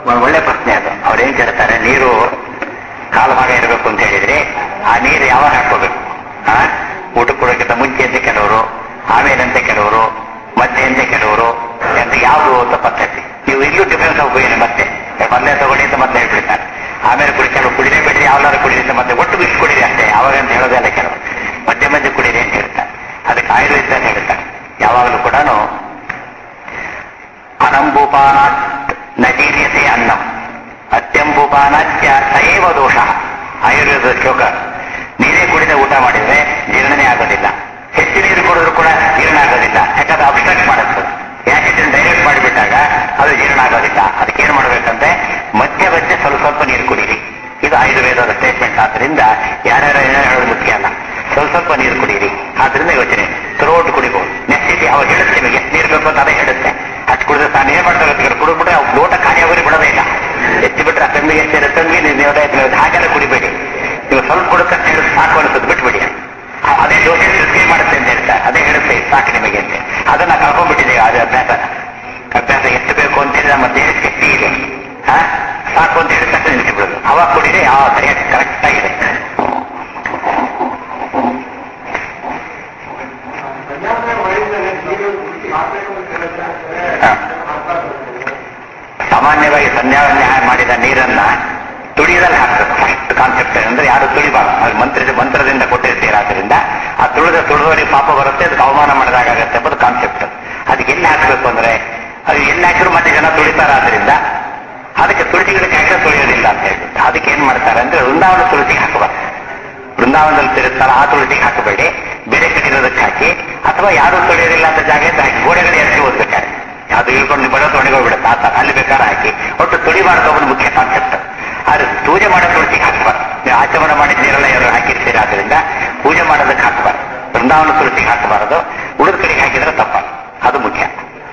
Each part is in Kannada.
ಒಂದ್ ಒಳ್ಳೆ ಪ್ರಶ್ನೆ ಅದು ಅವ್ರು ಏನ್ ಕೇಳ್ತಾರೆ ನೀರು ಕಾಲು ಭಾಗ ಇರಬೇಕು ಅಂತ ಹೇಳಿದ್ರೆ ಆ ನೀರು ಯಾವಾಗ ಹಾಕೋಬೇಕು ಆ ಊಟ ಕೊಡೋಕ್ಕಿಂತ ಮುಂಚೆ ಅಂತ ಕೆಲವರು ಆಮೇಲೆ ಅಂತ ಕೆಲವರು ಮಧ್ಯೆ ಅಂತ ಕೆಲವರು ಅಂತ ಯಾವುದು ಅಂತ ಪದ್ಧತಿ ನೀವು ಇಲ್ಲೂ ಡಿಫ್ರೆನ್ಸ್ ಹೋಗಿ ಮತ್ತೆ ಮೊದಲೇ ತಗೊಳ್ಳಿ ಅಂತ ಮತ್ತೆ ಹೇಳ್ಬಿಡ್ತಾರೆ ಆಮೇಲೆ ಕುಡಿ ಕೆಲವು ಕುಡಿದೇ ಬಿಡ್ರಿ ಯಾವ್ದಾದ್ರು ಕುಡಿರಿ ಅಂತ ಮತ್ತೆ ಒಟ್ಟು ಬಿಸಿ ಕುಡಿರಿ ಅಷ್ಟೇ ಯಾವಾಗ ಅಂತ ಹೇಳೋದಲ್ಲ ಕೆಲವರು ಮಧ್ಯೆ ಮಧ್ಯೆ ಕುಡಿರಿ ಅಂತ ಹೇಳ್ತಾರೆ ಅದಕ್ಕೆ ಆಯುರ್ವೇದ ಅಂತ ಹೇಳ್ತಾರೆ ಯಾವಾಗಲೂ ಕೂಡ ಅನಂಬುಪಾನಾತ್ ನಜೀರ್ಯತೆ ಅನ್ನಂ ಅತ್ಯಂಬುಪಾನಾತ್ಯ ಸಯೇವ ದೋಷ ಆಯುರ್ವೇದ ಶ್ಲೋಕ ನೀರೇ ಕುಡಿದ ಊಟ ಮಾಡಿದ್ರೆ ಜೀರ್ಣನೇ ಆಗೋದಿಲ್ಲ ಹೆಚ್ಚು ನೀರು ಕುಡಿದ್ರು ಕೂಡ ಜೀರ್ಣ ಆಗೋದಿಲ್ಲ ಯಾಕಂದ್ರೆ ಅಬ್ಸ್ಟ್ರಾಕ್ಟ್ ಮಾಡುತ್ತೆ ಯಾಕೆ ಡೈರೆಕ್ಟ್ ಮಾಡಿಬಿಟ್ಟಾಗ ಅದು ಜೀರ್ಣ ಆಗೋದಿಲ್ಲ ಅದಕ್ಕೆ ಏನ್ ಮಾಡ್ಬೇಕಂದ್ರೆ ಮಧ್ಯ ಮಧ್ಯೆ ಸ್ವಲ್ಪ ಸ್ವಲ್ಪ ನೀರು ಕುಡೀರಿ ಇದು ಆಯುರ್ವೇದದ ಸ್ಟೇಟ್ಮೆಂಟ್ ಆದ್ರಿಂದ ಯಾರ್ಯಾರ ಏನೋ ಹೇಳೋದು ಮುಖ್ಯ ಅಲ್ಲ ಸ್ವಲ್ಪ ಸ್ವಲ್ಪ ನೀರು ಕುಡೀರಿ ಆದ್ರಿಂದ ಯೋಚನೆ ಥ್ರೋಟ್ ಕುಡಿಬಹುದು ನೆಕ್ಸ್ಟ್ ಅವಾಗ ಹೇಳುತ್ತೆ ನಿಮಗೆ ಎಷ್ಟು ನೀರು ಬೇಕು ಅಂತ ಅದೇ ಹೇಳುತ್ತೆ ಅಷ್ಟು ಕುಡಿದ್ರೆ ತಾನು ಏನ್ ಮಾಡ್ತಾರೆ ಕುಡಿದ್ಬಿಟ್ರೆ ಅವ್ರು ಲೋಟ ಖಾಲಿ ಆಗೋರಿ ಬಿಡೋದೇ ಇಲ್ಲ ಎತ್ತಿ ಬಿಟ್ರೆ ಆ ತಂಬಿಗೆ ಎಷ್ಟು ತಂಗಿ ನೀವು ಹಾಗೆಲ್ಲ ಕುಡಿಬೇಡಿ ನೀವು ಸ್ವಲ್ಪ ಕುಡಕಂತ ಹೇಳಿ ಸಾಕು ಅನಿಸೋದು ಬಿಟ್ಬಿಡಿ ಆ- ಅದೇ ದೋಷ ಸೃಷ್ಟಿ ಮಾಡುತ್ತೆ ಅಂತ ಹೇಳ್ತಾರೆ ಅದೇ ಹೇಳುತ್ತೆ ಸಾಕು ನಿಮಗೆ ಅಂತ ಅದನ್ನ ಕಳ್ಕೊಂಡ್ಬಿಟ್ಟಿದೆ ಅದು ಅಭ್ಯಾಸ ಅಭ್ಯಾಸ ಎಷ್ಟು ಬೇಕು ಅಂತ ಹೇಳಿ ನಮ್ಮ ದೇಹಕ್ಕೆ ಶಕ್ತಿ ಇದೆ ಹಾ ಸಾಕು ಅಂತ ಹೇಳಿ ತಕ್ಷಣ ನಿಲ್ಲಿಸಿಬಿಡೋದು ಅವಾಗ ಕುಡಿದ್ರೆ ಯಾವ ಸರಿಯಾಗಿ ಕರೆಕ್ಟ್ ಆಗಿದೆ ಹಾ. ಸಾಮಾನ್ಯವಾಗಿ ಸಂಧ್ಯಾವಂದನೆ ಮಾಡಿದ ನೀರನ್ನ ತುಳಿದಲ್ಲಿ ಹಾಕ್ಬೇಕು ಫಸ್ಟ್ ಕಾನ್ಸೆಪ್ಟ್ ಅಂದ್ರೆ ಯಾರು ತುಳಿಬಾರ್ದು ಅದು ಮಂತ್ರ ಮಂತ್ರದಿಂದ ಕೊಟ್ಟಿರ್ತೀರ ಆದ್ರಿಂದ ಆ ತುಳಿದ ತುಳಿದವರಿಗೆ ಪಾಪ ಬರುತ್ತೆ ಅದಕ್ಕೆ ಅವಮಾನ ಮಾಡಿದಾಗತ್ತೆ ಎಂಬುದು ಕಾನ್ಸೆಪ್ಟ್ ಅದಕ್ಕೆ ಎಲ್ಲಿ ಹಾಕ್ಬೇಕು ಅಂದ್ರೆ ಅದು ಎಲ್ಲಿ ಹಾಕಿದ್ರು ಮತ್ತೆ ಜನ ತುಳಿತಾರ ಆದ್ರಿಂದ ಅದಕ್ಕೆ ತುಳಸಿಗಳಿಗೆ ಹಾಕಿದ್ರೆ ತುಳಿಯೋದಿಲ್ಲ ಅಂತ ಹೇಳ್ಬಿಟ್ಟು ಅದಕ್ಕೆ ಏನ್ ಮಾಡ್ತಾರೆ ಅಂದ್ರೆ ವೃಂದಾವನ ತುಳಸಿಗೆ ಹಾಕಬಾರ್ದು ವೃಂದಾವನದಲ್ಲಿ ತಿರುತ್ತಾರೆ ಆ ತುಳಸಿಗೆ ಹಾಕಬೇಡಿ ಬೇರೆ ಕಡೆ ಇರೋದಕ್ಕೆ ಹಾಕಿ ಅಥವಾ ಯಾರು ತುಳಿಯೋದಿಲ್ಲ ಅಂತ ಜಾಗ ಇದ್ದು ಹಾಕಿ ಗೋಡೆಗಳು ಎತ್ತಿ ಓದ್ಬೇಕಾರೆ ಅದು ಇಳ್ಕೊಂಡು ಬಡೋ ತೊಡಗೋಗ್ಬಿಡುತ್ತೆ ಆ ತರ ಅಲ್ಲಿ ಬೇಕಾದ್ರೆ ಹಾಕಿ ಒಟ್ಟು ತುಳಿಬಾರ್ದು ಅನ್ನೋದು ಮುಖ್ಯ ಕಾನ್ಸೆಪ್ಟ್ ಆದ್ರೆ ಪೂಜೆ ಮಾಡೋ ತುಳಸಿಗೆ ಹಾಕಬಾರ್ದು ನೀವು ಆಚಮನ ಮಾಡಿದ ನೀರೆಲ್ಲ ಯಾರು ಹಾಕಿರ್ತೀರ ಆದ್ರಿಂದ ಪೂಜೆ ಮಾಡೋದಕ್ಕೆ ಹಾಕಬಾರ್ದು ವೃಂದಾವನ ತುಳಸಿಗೆ ಹಾಕಬಾರದು ಉಳಿದ ಕಡೆಗೆ ಹಾಕಿದ್ರೆ ತಪ್ಪ ಅದು ಮುಖ್ಯ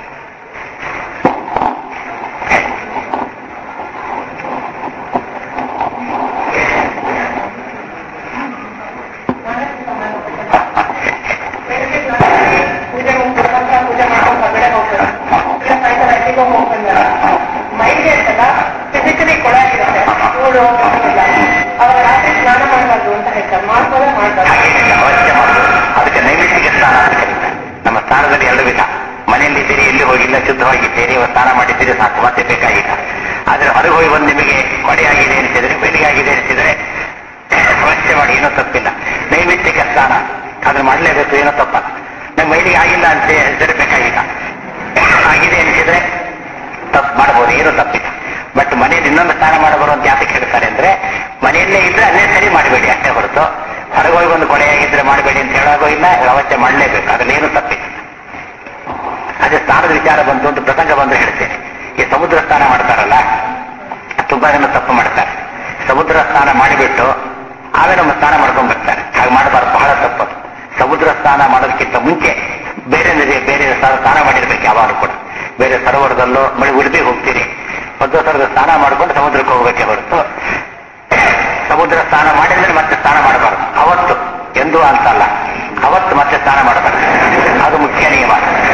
ಪೂಜೆ ಮುಗಿಸ್ಕೊಂತ ಪೂಜೆ ಮಾಡ್ಕೊಂಡು ಹೊರಗಡೆ ಹೋಗ್ಬೇಕು ಇಲ್ಲ ಸಾಯಂಕಾಲ ಅಲ್ಲಿಗೆ ಹೋಗ್ಬಂದ ಮೈಗೆ ಅಂತಲ್ಲ ಫಿಸಿಕಲಿ ಕೊಡಾಗಿರುತ್ತೆ ಧೂಳು ಇಲ್ಲ ಅವಾಗ ರಾತ್ರಿ ಸ್ನಾನ ಮಾಡಬಾರ್ದು ಅಂತ ಹೇಳ್ತಾರೆ ಮಾಡ್ಬೋದೇ ಮಾಡ್ಬಾರ್ದು ಹಾಗೇನಿಲ್ಲ ಅವಶ್ಯ ಮಾಡೋದು ಅದಕ್ಕೆ ನೈಮಿತ್ತಿಕ ಸ್ನಾನ ಅಂತ ಕರೀತಾರೆ ನಮ್ಮ ಸ್ನಾನದಲ್ಲಿ ಎರಡು ವಿಧ ಮನೆಯಲ್ಲಿದ್ದೀರಿ ಎಲ್ಲಿ ಹೋಗಿಲ್ಲ ಶುದ್ಧವಾಗಿದ್ದೀರಿ ಇವತ್ತು ಸ್ನಾನ ಮಾಡಿದ್ದೀರಿ ಸಾಕು ಮತ್ತೆ ಬೇಕಾಗಿಲ್ಲ ಆದ್ರೆ ಹೊರಗೆ ಹೋಗಿ ಬಂದು ನಿಮಗೆ ಕೊಡೆಯಾಗಿದೆ ಅನಿಸಿದ್ರೆ ಬೆಳಿಗಾಗಿದೆ ಅನಿಸಿದ್ರೆ ಅವಶ್ಯ ಮಾಡಿ ಏನೋ ತಪ್ಪಿಲ್ಲ ನೈಮಿತ್ತಿಕ ಸ್ನಾನ ಅದನ್ನ ಮಾಡಲೇಬೇಕು ಏನೋ ತಪ್ಪ ನಮ್ಮ ಮೈಲಿಗೆ ಆಗಿಲ್ಲ ಅಂತ ಹೇಳಿದ್ರೆ ಬೇಕಾಗಿಲ್ಲ ಆಗಿದೆ ಅನಿಸಿದ್ರೆ ತಪ್ಪು ಮಾಡಬಹುದು ಏನೂ ತಪ್ಪಿಲ್ಲ ಬಟ್ ಮನೆಯಲ್ಲಿ ಇನ್ನೊಂದು ಸ್ನಾನ ಮಾಡಬಾರು ಅಂತ ಯಾತಕ್ಕೆ ಹೇಳ್ತಾರೆ ಅಂದ್ರೆ ಮನೆಯಲ್ಲೇ ಇದ್ರೆ ಅಲ್ಲೇ ಸರಿ ಮಾಡಬೇಡಿ ಅಷ್ಟೇ ಹೊರತು ಹೊರಗೆ ಹೋಗಿ ಒಂದು ಕೊಳೆಯಾಗಿದ್ರೆ ಮಾಡಬೇಡಿ ಅಂತ ಹೇಳೋಗೋ ಇಲ್ಲ ಅವಶ್ಯ ಮಾಡಲೇಬೇಕು ಅದ್ರಲ್ಲಿ ಏನು ತಪ್ಪಿಲ್ಲ ಅದೇ ಸ್ನಾನದ ವಿಚಾರ ಬಂತು ಅಂತ ಪ್ರಸಂಗ ಬಂದ್ರೆ ಹೇಳ್ತೇನೆ ಈ ಸಮುದ್ರ ಸ್ನಾನ ಮಾಡ್ತಾರಲ್ಲ ತುಂಬಾ ಜನ ತಪ್ಪು ಮಾಡ್ತಾರೆ ಸಮುದ್ರ ಸ್ನಾನ ಮಾಡಿಬಿಟ್ಟು ಆಮೇಲೆ ನಮ್ಮ ಸ್ನಾನ ಮಾಡ್ಕೊಂಡ್ ಬರ್ತಾರೆ ಹಾಗೆ ಮಾಡಬಾರ್ದು ಬಹಳ ತಪ್ಪು ಅದು. ಸಮುದ್ರ ಸ್ನಾನ ಮಾಡೋದಕ್ಕಿಂತ ಮುಂಚೆ ಬೇರೆ ನದಿ ಬೇರೆ ಸ್ಥಳ ಸ್ನಾನ ಮಾಡಿರ್ಬೇಕು ಯಾವಾಗಲೂ ಕೂಡ ಬೇರೆ ಸರೋವರದಲ್ಲೋ ಮಳೆ ಉಳಿದು ಹೋಗ್ತೀರಿ ಒಂದು ಸರದ ಸ್ನಾನ ಮಾಡ್ಕೊಂಡು ಸಮುದ್ರಕ್ಕೆ ಹೋಗ್ಬೇಕೆ ಹೊರತು ಸಮುದ್ರ ಸ್ನಾನ ಮಾಡಿದ್ರೆ ಮತ್ತೆ ಸ್ನಾನ ಮಾಡಬಾರ್ದು ಅವತ್ತು ಎಂದು ಅಂತಲ್ಲ ಅವತ್ತು ಮತ್ತೆ ಸ್ನಾನ ಮಾಡಬಾರ್ದು ಅದು ಮುಖ್ಯ ನಿಯಮ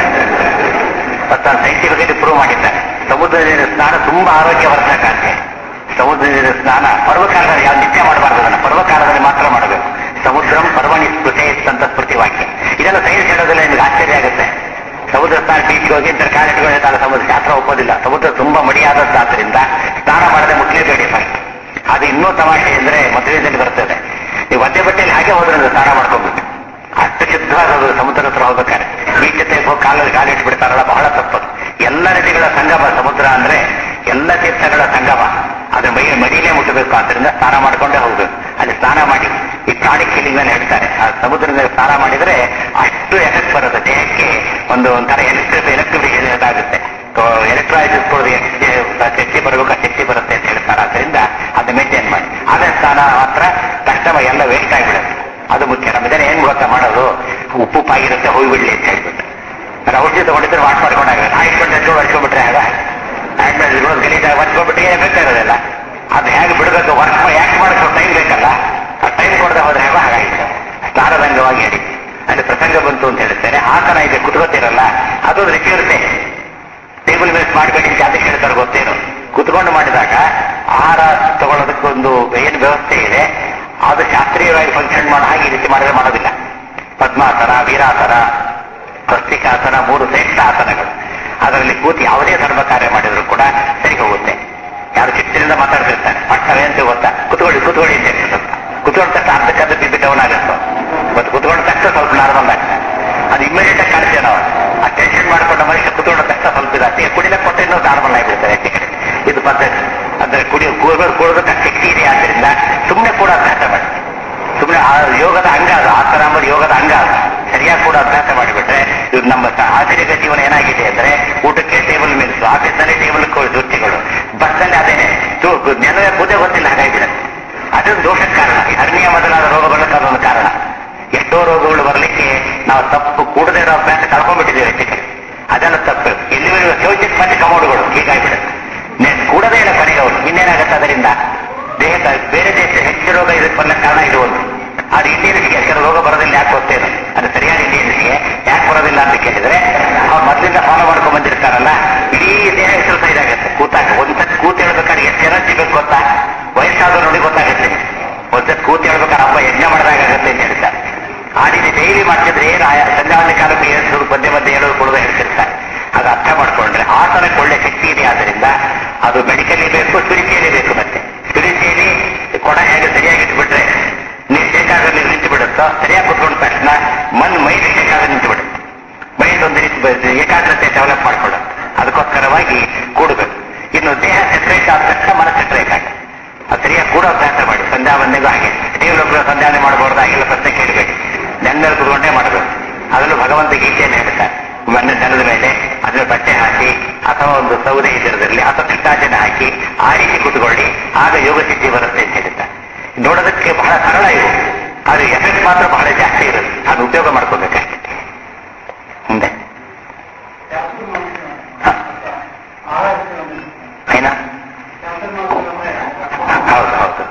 ಮತ್ತು ಸೈಂಟಿಫಿಕಲಿ ಪ್ರೂವ್ ಮಾಡಿದ್ದಾರೆ ಸಮುದ್ರ ನೀರಿನ ಸ್ನಾನ ತುಂಬಾ ಆರೋಗ್ಯವರ್ಧಕ ಅಂತೆ ಸಮುದ್ರ ನೀರಿನ ಸ್ನಾನ ಪರ್ವಕಾಲದಲ್ಲಿ ಯಾವ ನಿತ್ಯ ಮಾಡಬಾರ್ದು ಅದನ್ನು ಪರ್ವಕಾಲದಲ್ಲಿ ಮಾತ್ರ ಮಾಡಬೇಕು ಸಮುದ್ರಂ ಪರ್ವಣಿ ಸ್ಮೃತಿ ಅಂತ ಸ್ಮೃತಿ ವಾಕ್ಯ ಇದೆಲ್ಲ ಸೈನ್ಸ್ ಹೇಳೋದಿಲ್ಲ ನಿಮ್ಗೆ ಆಶ್ಚರ್ಯ ಆಗುತ್ತೆ ಸಮುದ್ರ ಸ್ನಾನ ಬೀಚ್ಗೆ ಹೋಗಿ ಇಂತರ ಕಾಲಿಟ್ಕೊಂಡಿರ್ತಾರೆ ಸಮುದ್ರ ಶಾಸ್ತ್ರ ಒಪ್ಪೋದಿಲ್ಲ ಸಮುದ್ರ ತುಂಬಾ ಮಡಿಯಾದದ್ದಾದ್ರಿಂದ ಸ್ನಾನ ಮಾಡದೆ ಮುಟ್ಲೇಬೇಡಿ ಫಸ್ಟ್ ಅದು ಇನ್ನೂ ತಮಾಷೆ ಅಂದ್ರೆ ಮದುವೆಯಲ್ಲಿ ಬರ್ತದೆ ನೀವು ಒದ್ದೆ ಬಟ್ಟೆಯಲ್ಲಿ ಹಾಗೆ ಹೋದ್ರೆ ಅದು ಸ್ನಾನ ಮಾಡ್ಕೊಂಡ್ಬಿಟ್ಟು ಅಷ್ಟು ಶುದ್ಧವಾದದು ಸಮುದ್ರ ಹತ್ರ ಹೋಗ್ಬೇಕಾದ್ರೆ ಬೀಚ್ ಜೊತೆ ಹೋಗಿ ಕಾಲಲ್ಲಿ ಕಾಲಿಟ್ಟು ಬಿಡ್ತಾರಲ್ಲ ಬಹಳ ತಪ್ಪದು ಎಲ್ಲ ನದಿಗಳ ಸಂಗಮ ಸಮುದ್ರ ಅಂದ್ರೆ ಎಲ್ಲ ತೀರ್ಥಗಳ ಸಂಗಮ ಅದ್ರ ಮೈ ಮಡಿಯಲ್ಲೇ ಮುಟ್ಟಬೇಕು ಆದ್ರಿಂದ ಸ್ನಾನ ಮಾಡ್ಕೊಂಡೇ ಹೋಗ್ಬೇಕು ಅಲ್ಲಿ ಸ್ನಾನ ಮಾಡಿ ಈ ಪ್ರಾಣಿ ಫೀಲಿಂಗ್ ಮೇಲೆ ಹೇಳ್ತಾರೆ ಆ ಸಮುದ್ರದಲ್ಲಿ ಸ್ನಾನ ಮಾಡಿದ್ರೆ ಅಷ್ಟು ಎಫೆಕ್ಟ್ ಬರುತ್ತೆ ದೇಹಕ್ಕೆ ಒಂದು ಒಂಥರ ಎಲೆಕ್ಟ್ರಿಕ್ ಎಲೆಕ್ಟ್ರಿಕ್ ಆಗುತ್ತೆ ಎಲೆಕ್ಟ್ರಾಲೈಸಿಸ್ ಕೊಡೋದು ಎಷ್ಟು ಶಕ್ತಿ ಬರಬೇಕು ಆ ಶಕ್ತಿ ಬರುತ್ತೆ ಅಂತ ಹೇಳ್ತಾರೆ ಆದ್ರಿಂದ ಅದನ್ನ ಮೇಂಟೈನ್ ಮಾಡಿ ಅದೇ ಸ್ನಾನ ಮಾತ್ರ ತಕ್ಷಣ ಎಲ್ಲ ವೇಸ್ಟ್ ಆಗಿಬಿಡುತ್ತೆ ಅದು ಮುಖ್ಯ ನಮ್ಮ ಜನ ಏನ್ ಗೊತ್ತಾ ಮಾಡೋದು ಉಪ್ಪು ಉಪ್ಪಾಗಿರುತ್ತೆ ಹೋಗ್ಬಿಡ್ಲಿ ಅಂತ ಹೇಳ್ಬಿಟ್ಟು ಅದು ಔಷಧಿ ತಗೊಂಡಿದ್ರೆ ವಾಶ್ ಮಾಡ್ಕೊಂಡಾಗ ಆಯ್ಕೊಂಡು ವರ್ಷಕೊಂಡ್ಬಿಟ್ರೆ ಆಗ ಆದ್ಮೇಲೆ ಗಲೀಜಾಗಿ ವರ್ಷಕೊಂಡ್ಬಿಟ್ಟು ಎಫೆಕ್ಟ್ ಇರೋದಿಲ್ಲ ಅದು ಹೇಗೆ ಬಿಡಬೇಕು ವರ್ಕ್ ಯಾಕೆ ಮಾಡಕ್ಕೆ ಟೈಮ್ ಬೇಕಲ್ಲ ಆ ಟೈಮ್ ಕೊಡದೆ ಹೋದ್ರೆ ಹೇಗೋ ಹಾಗಾಗಿದೆ ಸ್ನಾನದಂಗವಾಗಿ ಹೇಳಿ ಅಲ್ಲಿ ಪ್ರಸಂಗ ಬಂತು ಅಂತ ಹೇಳ್ತಾರೆ ಆಸನ ಇದೆ ಕುತ್ಕೋತಿರಲ್ಲ ಅದೊಂದು ರುಚಿ ಇರುತ್ತೆ ಟೇಬಲ್ ಮೇಲೆ ಮಾಡಬೇಡಿ ಅಂತ ಅದಕ್ಕೆ ಹೇಳ್ತಾರೆ ಗೊತ್ತೇನು ಕುತ್ಕೊಂಡು ಇಟ್ಕೊಂಡು ಮಾಡಿದಾಗ ಆಹಾರ ತಗೊಳ್ಳೋದಕ್ಕೊಂದು ಏನು ವ್ಯವಸ್ಥೆ ಇದೆ ಅದು ಶಾಸ್ತ್ರೀಯವಾಗಿ ಫಂಕ್ಷನ್ ಮಾಡೋ ಹಾಗೆ ಈ ರೀತಿ ಮಾಡಿದ್ರೆ ಮಾಡೋದಿಲ್ಲ ಪದ್ಮಾಸನ ವೀರಾಸನ ಸ್ವಸ್ತಿಕಾಸನ ಮೂರು ಶ್ರೇಷ್ಠ ಆಸನಗಳು ಅದರಲ್ಲಿ ಕೂತಿ ಯಾವುದೇ ಧರ್ಮ ಕಾರ್ಯ ಮಾಡಿದ್ರು ಕೂಡ ಸರಿ ಹೋಗುತ್ತೆ ಯಾರು ಚಿಟ್ಟಿನಿಂದ ಮಾತಾಡ್ತಿರ್ತಾರೆ ಪಟ್ಟವೇ ಅಂತ ಗೊತ್ತಾ ಕುತ್ಕೊಳ್ಳಿ ಕುತ್ಕೊಳ್ಳಿ ಅಂತ ಹೇಳ್ತಾರೆ ಸ್ವಲ್ಪ ಕುತ್ಕೊಂಡ ತಕ್ಷಣ ಅರ್ಧಕ್ಕದ್ದು ಬಿದ್ದು ಡೌನ್ ಆಗುತ್ತೆ ಮತ್ತು ಕುತ್ಕೊಂಡ ತಕ್ಷಣ ಸ್ವಲ್ಪ ನಾರ್ಮಲ್ ಆಗ್ತದೆ ಅದು ಇಮಿಡಿಯೇಟ್ ಆಗಿ ಕಾಣ್ತೇವೆ ನಾವು ಆ ಟೆನ್ಷನ್ ಮಾಡ್ಕೊಂಡ ಮನುಷ್ಯ ಕುತ್ಕೊಂಡ ತಕ್ಷಣ ಸ್ವಲ್ಪ ಇದಾಗ್ತದೆ ಕುಡಿಲಕ್ಕೆ ಕೊಟ್ಟರೆ ಇನ್ನೂ ನಾರ್ಮಲ್ ಆಗಿಬಿಡ್ತಾರೆ ಹೆಚ್ಚು ಕಡೆ ಇದು ಪದ್ಧತಿ ಅಂದ್ರೆ ಕುಡಿ ಕೂಡೋದು ಕೂಡೋದಕ್ಕೆ ಶಕ್ತಿ ಇದೆ ಆದ್ದರಿಂದ ಸುಮ್ಮನೆ ಕೂಡ ಅಭ್ಯಾಸ ಮಾಡಿ ಸುಮ್ಮನೆ ಆ ಯೋಗದ ಅಂಗ ಅದು ಆಸನ ಅಂಬುದು ಯೋಗದ ಅಂಗ ಅದು ಸರಿಯಾಗಿ ಕೂಡ ಅಭ್ಯಾಸ ಮಾಡಿಬಿಟ್ರೆ ಇದು ನಮ್ಮ ಸ- ಆಧುನಿಕ ಜೀವನ ಏನಾಗಿದೆ ಅಂದ್ರೆ ಊಟಕ್ಕೆ ಟೇಬಲ್ ಮಿಲ್ಸ್ ಆಫೀಸ್ನಲ್ಲಿ ಟೇಬಲ್ ದೃಷ್ಟಿಗಳು ಬಸ್ನಲ್ಲಿ ಅದೇನೆ ತು- ನೆಲದ ಪೂಜೆ ಗೊತ್ತಿಲ್ಲ ಹಾಗಾಗಿಬಿಡುತ್ತೆ ಅದೊಂದು ದೋಷಕ್ಕೆ ಕಾರಣ ಈ ಹರ್ನಿಯ ಮೊದಲಾದ ರೋಗಗಳಿಗೆ ಅದೊಂದು ಕಾರಣ ಎಷ್ಟೋ ರೋಗಗಳು ಬರಲಿಕ್ಕೆ ನಾವು ತಪ್ಪು ಕೂಡದೇ ಇರೋ ಅಭ್ಯಾಸ ಕಳ್ಕೊಂಡ್ಬಿಟ್ಟಿದ್ದೇವೆ ಹೆಚ್ಚು ಕಡೆ ಅದೆಲ್ಲ ತಪ್ಪು ಎಲ್ಲಿವರೆಗೂ ಶೌಚಕ್ಕೆ ಮತ್ತೆ ಕಮೋಡುಗಳು ಹೀಗಾಗ್ಬಿಡುತ್ತೆ ನೆ- ಕೂಡದೇ ಇಲ್ಲ ಕೊನೆಗೆ ಅವರು ಇನ್ನೇನಾಗುತ್ತೆ ಅದರಿಂದ ದೇಹದ ಬೇರೆ ದೇಶ ಹೆಚ್ಚು ರೋಗ ಇದಕ್ಕೆ ಬಂದ ಕಾರಣ ಇದು ಒಂದು ಅದು ಇಂಡಿಯನ್ಸ್ಗೆ ಕೆಲವು ರೋಗ ಬರೋದಿಲ್ಲ ಯಾಕೆ ಗೊತ್ತೇನು ಅದು ಸರಿಯಾದ ಇಂಡಿಯನ್ಸ್ಗೆ ಯಾಕೆ ಬರೋದಿಲ್ಲ ಅಂತ ಕೇಳಿದ್ರೆ ಅವ್ರು ಮೊದಲಿಂದ ಫಾಲೋ ಮಾಡ್ಕೊಂಡ್ ಬಂದಿರ್ತಾರಲ್ಲ ಇಡೀ ದೇಹ ಎಕ್ಸರ್ಸೈಸ್ ಆಗುತ್ತೆ ಕೂತಾಗ ಒಂದ್ಸತಿ ಕೂತ್ ಹೇಳ್ಬೇಕಾದ್ರೆ ಎಷ್ಟು ಎನರ್ಜಿ ಬೇಕು ಗೊತ್ತಾ ವಯಸ್ಸಾದ ನೋಡಿ ಗೊತ್ತಾಗುತ್ತೆ ಒಂದ್ಸತಿ ಕೂತ್ ಹೇಳ್ಬೇಕಾದ್ರೆ ಹಬ್ಬ ಯಜ್ಞ ಮಾಡಿದಾಗುತ್ತೆ ಅಂತ ಹೇಳ್ತಾರೆ ಆ ರೀತಿ ಡೈಲಿ ಮಾಡ್ತಿದ್ರೆ ಏನು ಆಯಾ ಸಂಜಾವಣೆ ಕಾಲಕ್ಕೆ ಏಳ್ಸೋದು ಮಧ್ಯೆ ಮಧ್ಯೆ ಹೇಳೋದು ಕೊಡೋದು ಹೇಳ್ತಿರ್ತಾರೆ ಅದು ಅರ್ಥ ಮಾಡ್ಕೊಂಡ್ರೆ ಆಸನಕ್ಕೆ ಒಳ್ಳೆ ಶಕ್ತಿ ಇದೆ ಆದ್ರಿಂದ ಅದು ಮೆಡಿಕಲಿ ಬೇಕು ಸ್ಪಿರಿಚುಯಲಿ ಬೇಕು ಮತ್ತೆ ಸ್ಪಿರಿಚುಯಲಿ ಕೊಡ ಹೇಗೆ ಸರಿಯಾಗಿ ಇಟ್ಬಿಟ್ರೆ ನೀವು ಬೇಕಾದ್ರೆ ನೀವು ನಿಂತು ಬಿಡುತ್ತೋ ಸರಿಯಾಗಿ ಕುತ್ಕೊಂಡ ತಕ್ಷಣ ಮನ್ ಮೈಗೆ ಬೇಕಾದ್ರೆ ನಿಂತು ಬಿಡುತ್ತೆ ಮೈಂಡ್ ಒಂದು ರೀತಿ ಬ- ಏಕಾಗ್ರತೆ ಡೆವಲಪ್ ಮಾಡ್ಕೊಳ್ಳೋದು ಅದಕ್ಕೋಸ್ಕರವಾಗಿ ಕೂಡಬೇಕು ಇನ್ನು ದೇಹ ಸೆಟ್ರೇಟ್ ಆದ ತಕ್ಷಣ ಮನಸ್ಸು ಸೆಟ್ರೇಟ್ ಆಗುತ್ತೆ ಅದು ಸರಿಯಾಗಿ ಕೂಡ ಅಭ್ಯಾಸ ಮಾಡಿ ಸಂಧ್ಯಾ ಬಂದಿಗೂ ಹಾಗೆ ದೇವರೊಬ್ಬರು ಸಂಧ್ಯಾನೆ ಮಾಡಬಾರ್ದು ಹಾಗೆಲ್ಲ ಪ್ರಶ್ನೆ ಕೇಳಬೇಡಿ ನೆನ್ನಲ್ಲಿ ಕುತ್ಕೊಂಡೇ ಮಾಡಬೇಕು ಅದನ್ನು ಭಗವಂತ ಗೀತೆಯನ್ನು ಹೇಳ್ತಾರೆ ಮಣ್ಣು ನೆಲದ ಮೇಲೆ ಅದರ ಬಟ್ಟೆ ಹಾಕಿ ಅಥವಾ ಒಂದು ಸೌದೆ ಇದರದಲ್ಲಿ ಅಥವಾ ಕೃಷ್ಣಾಜನ ಹಾಕಿ ಆ ರೀತಿ ಕುತ್ಕೊಳ್ಳಿ ಆಗ ಯೋಗ ಸಿದ್ಧಿ ಬರುತ್ತೆ ಅಂತ ಹೇಳ್ತಾರೆ ನೋಡೋದಕ್ಕೆ ಬಹಳ ಸರಳ ಇವು ಅದು ಎಫೆಕ್ಟ್ ಮಾತ್ರ ಬಹಳ ಜಾಸ್ತಿ ಇರುತ್ತೆ ಅದು ಉಪಯೋಗ ಮಾಡ್ಕೋಬೇಕಷ್ಟೆ ಮುಂದೆ ಹ. ಏನ ಹೌದು ಹೌದು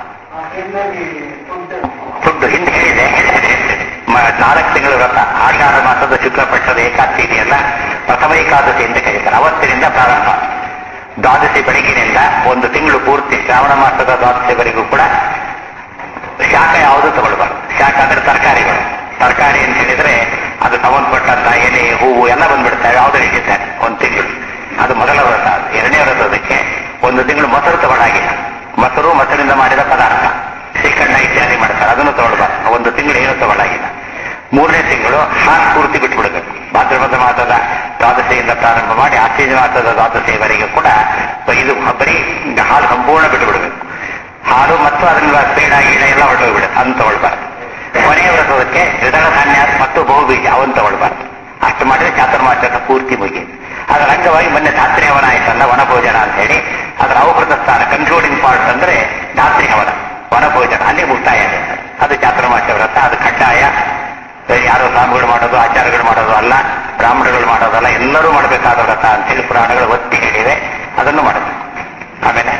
ಫುಡ್ ಹಿಂದೆ ಹೇಳಿದೆ ಮ- ನಾಲ್ಕು ತಿಂಗಳ ವ್ರತ ಆಷಾಢ ಮಾಸದ ಶುಕ್ಲ ಪಕ್ಷದ ಏಕಾದಶಿ ಇದೆಯಲ್ಲ ಪ್ರಥಮ ಏಕಾದಶಿ ಅಂತ ಕರೀತಾರೆ ಅವತ್ತಿನಿಂದ ಪ್ರಾರಂಭ ದ್ವಾದಶಿ ಬೆಳಗಿನಿಂದ ಒಂದು ತಿಂಗಳು ಪೂರ್ತಿ ಶ್ರಾವಣ ಮಾಸದ ದ್ವಾದಶಿವರೆಗೂ ಕೂಡ ಶಾಖ ಯಾವುದು ತಗೊಳ್ಬಾರ್ದು ಶಾಖ ಅಂದ್ರೆ ತರಕಾರಿಗಳು ತರಕಾರಿ ಅಂತ ಹೇಳಿದ್ರೆ ಅದು ಸಂಬಂಧಪಟ್ಟಂತ ಎಲೆ ಹೂವು ಎಲ್ಲ ಬಂದ್ಬಿಡ್ತವೆ ಯಾವ್ದು ಹಿಡಿತಾರೆ ಒಂದು ತಿಂಗಳು ಅದು ಮೊದಲ ವ್ರತ ಎರಡನೇ ವ್ರತದಕ್ಕೆ ಒಂದು ತಿಂಗಳು ಮೊಸರು ತಗೊಳ್ಳಾಗಿಲ್ಲ ಮೊಸರು ಮೊಸರಿಂದ ಮಾಡಿದ ಪದಾರ್ಥ ಶ್ರೀಕಣ್ಣ ಇತ್ಯಾದಿ ಮಾಡ್ತಾರೆ ಅದನ್ನು ತಗೊಳ್ಬಾರ್ದು ಒಂದು ತಿಂಗಳು ಏನು ತಗೊಳ್ಳಾಗಿಲ್ಲ ಮೂರನೇ ತಿಂಗಳು ಹಾಲು ಪೂರ್ತಿ ಬಿಟ್ಬಿಡ್ಬೇಕು ಭಾದ್ರಪದ ಮಾಸದ ದ್ವಾದಶಿಯಿಂದ ಪ್ರಾರಂಭ ಮಾಡಿ ಆಶ್ಚರ್ಯ ಮಾಸದ ದ್ವಾದಶಿಯವರೆಗೆ ಕೂಡ ಇದು ಬರೀ ಹಾಲು ಸಂಪೂರ್ಣ ಬಿಟ್ಟುಬಿಡ್ಬೇಕು ಹಾಲು ಮತ್ತು ಅದರಿಂದ ಪೇಡ ಗೀಡ ಎಲ್ಲ ಹೊರಟೋಗ್ಬಿಡುತ್ತೆ ಅಂತ ತಗೊಳ್ಬಾರ್ದು ಕೊನೆಯ ವ್ರತದಕ್ಕೆ ದ್ವಿದಳ ಧಾನ್ಯ ಮತ್ತು ಬಹುಬೀಜ ಅವನ್ ತಗೊಳ್ಬಾರ್ದು ಅಷ್ಟು ಮಾಡಿದ್ರೆ ಚಾತುರ್ಮಾಸದ ಪೂರ್ತಿ ಮುಗಿ ಅದರ ಅಂಗವಾಗಿ ಮೊನ್ನೆ ಧಾತ್ರಿ ಹವನ ಆಯ್ತಲ್ಲ ವನಭೋಜನ ಅಂತ ಹೇಳಿ ಅದರ ಅವಕೃತ ಸ್ಥಾನ ಕನ್ಕ್ಲೂಡಿಂಗ್ ಪಾರ್ಟ್ ಅಂದ್ರೆ ಧಾತ್ರಿ ಹವನ ವನಭೋಜನ ಅಲ್ಲಿ ಮುಕ್ತಾಯ ಆಗುತ್ತೆ. ಅದು ಚಾತುರ್ಮಾಸ ವ್ರತ ಅದು ಕಡ್ಡಾಯ ಯಾರೋ ಸ್ವಾಮಿಗಳು ಮಾಡೋದು ಆಚಾರಗಳು ಮಾಡೋದು ಅಲ್ಲ ಬ್ರಾಹ್ಮಣಗಳು ಮಾಡೋದಲ್ಲ ಎಲ್ಲರೂ ಮಾಡಬೇಕಾದ ವ್ರತ ಅಂತೇಳಿ ಪುರಾಣಗಳು ಒತ್ತಿ ಹೇಳಿವೆ ಅದನ್ನು ಮಾಡಬೇಕು ಆಮೇಲೆ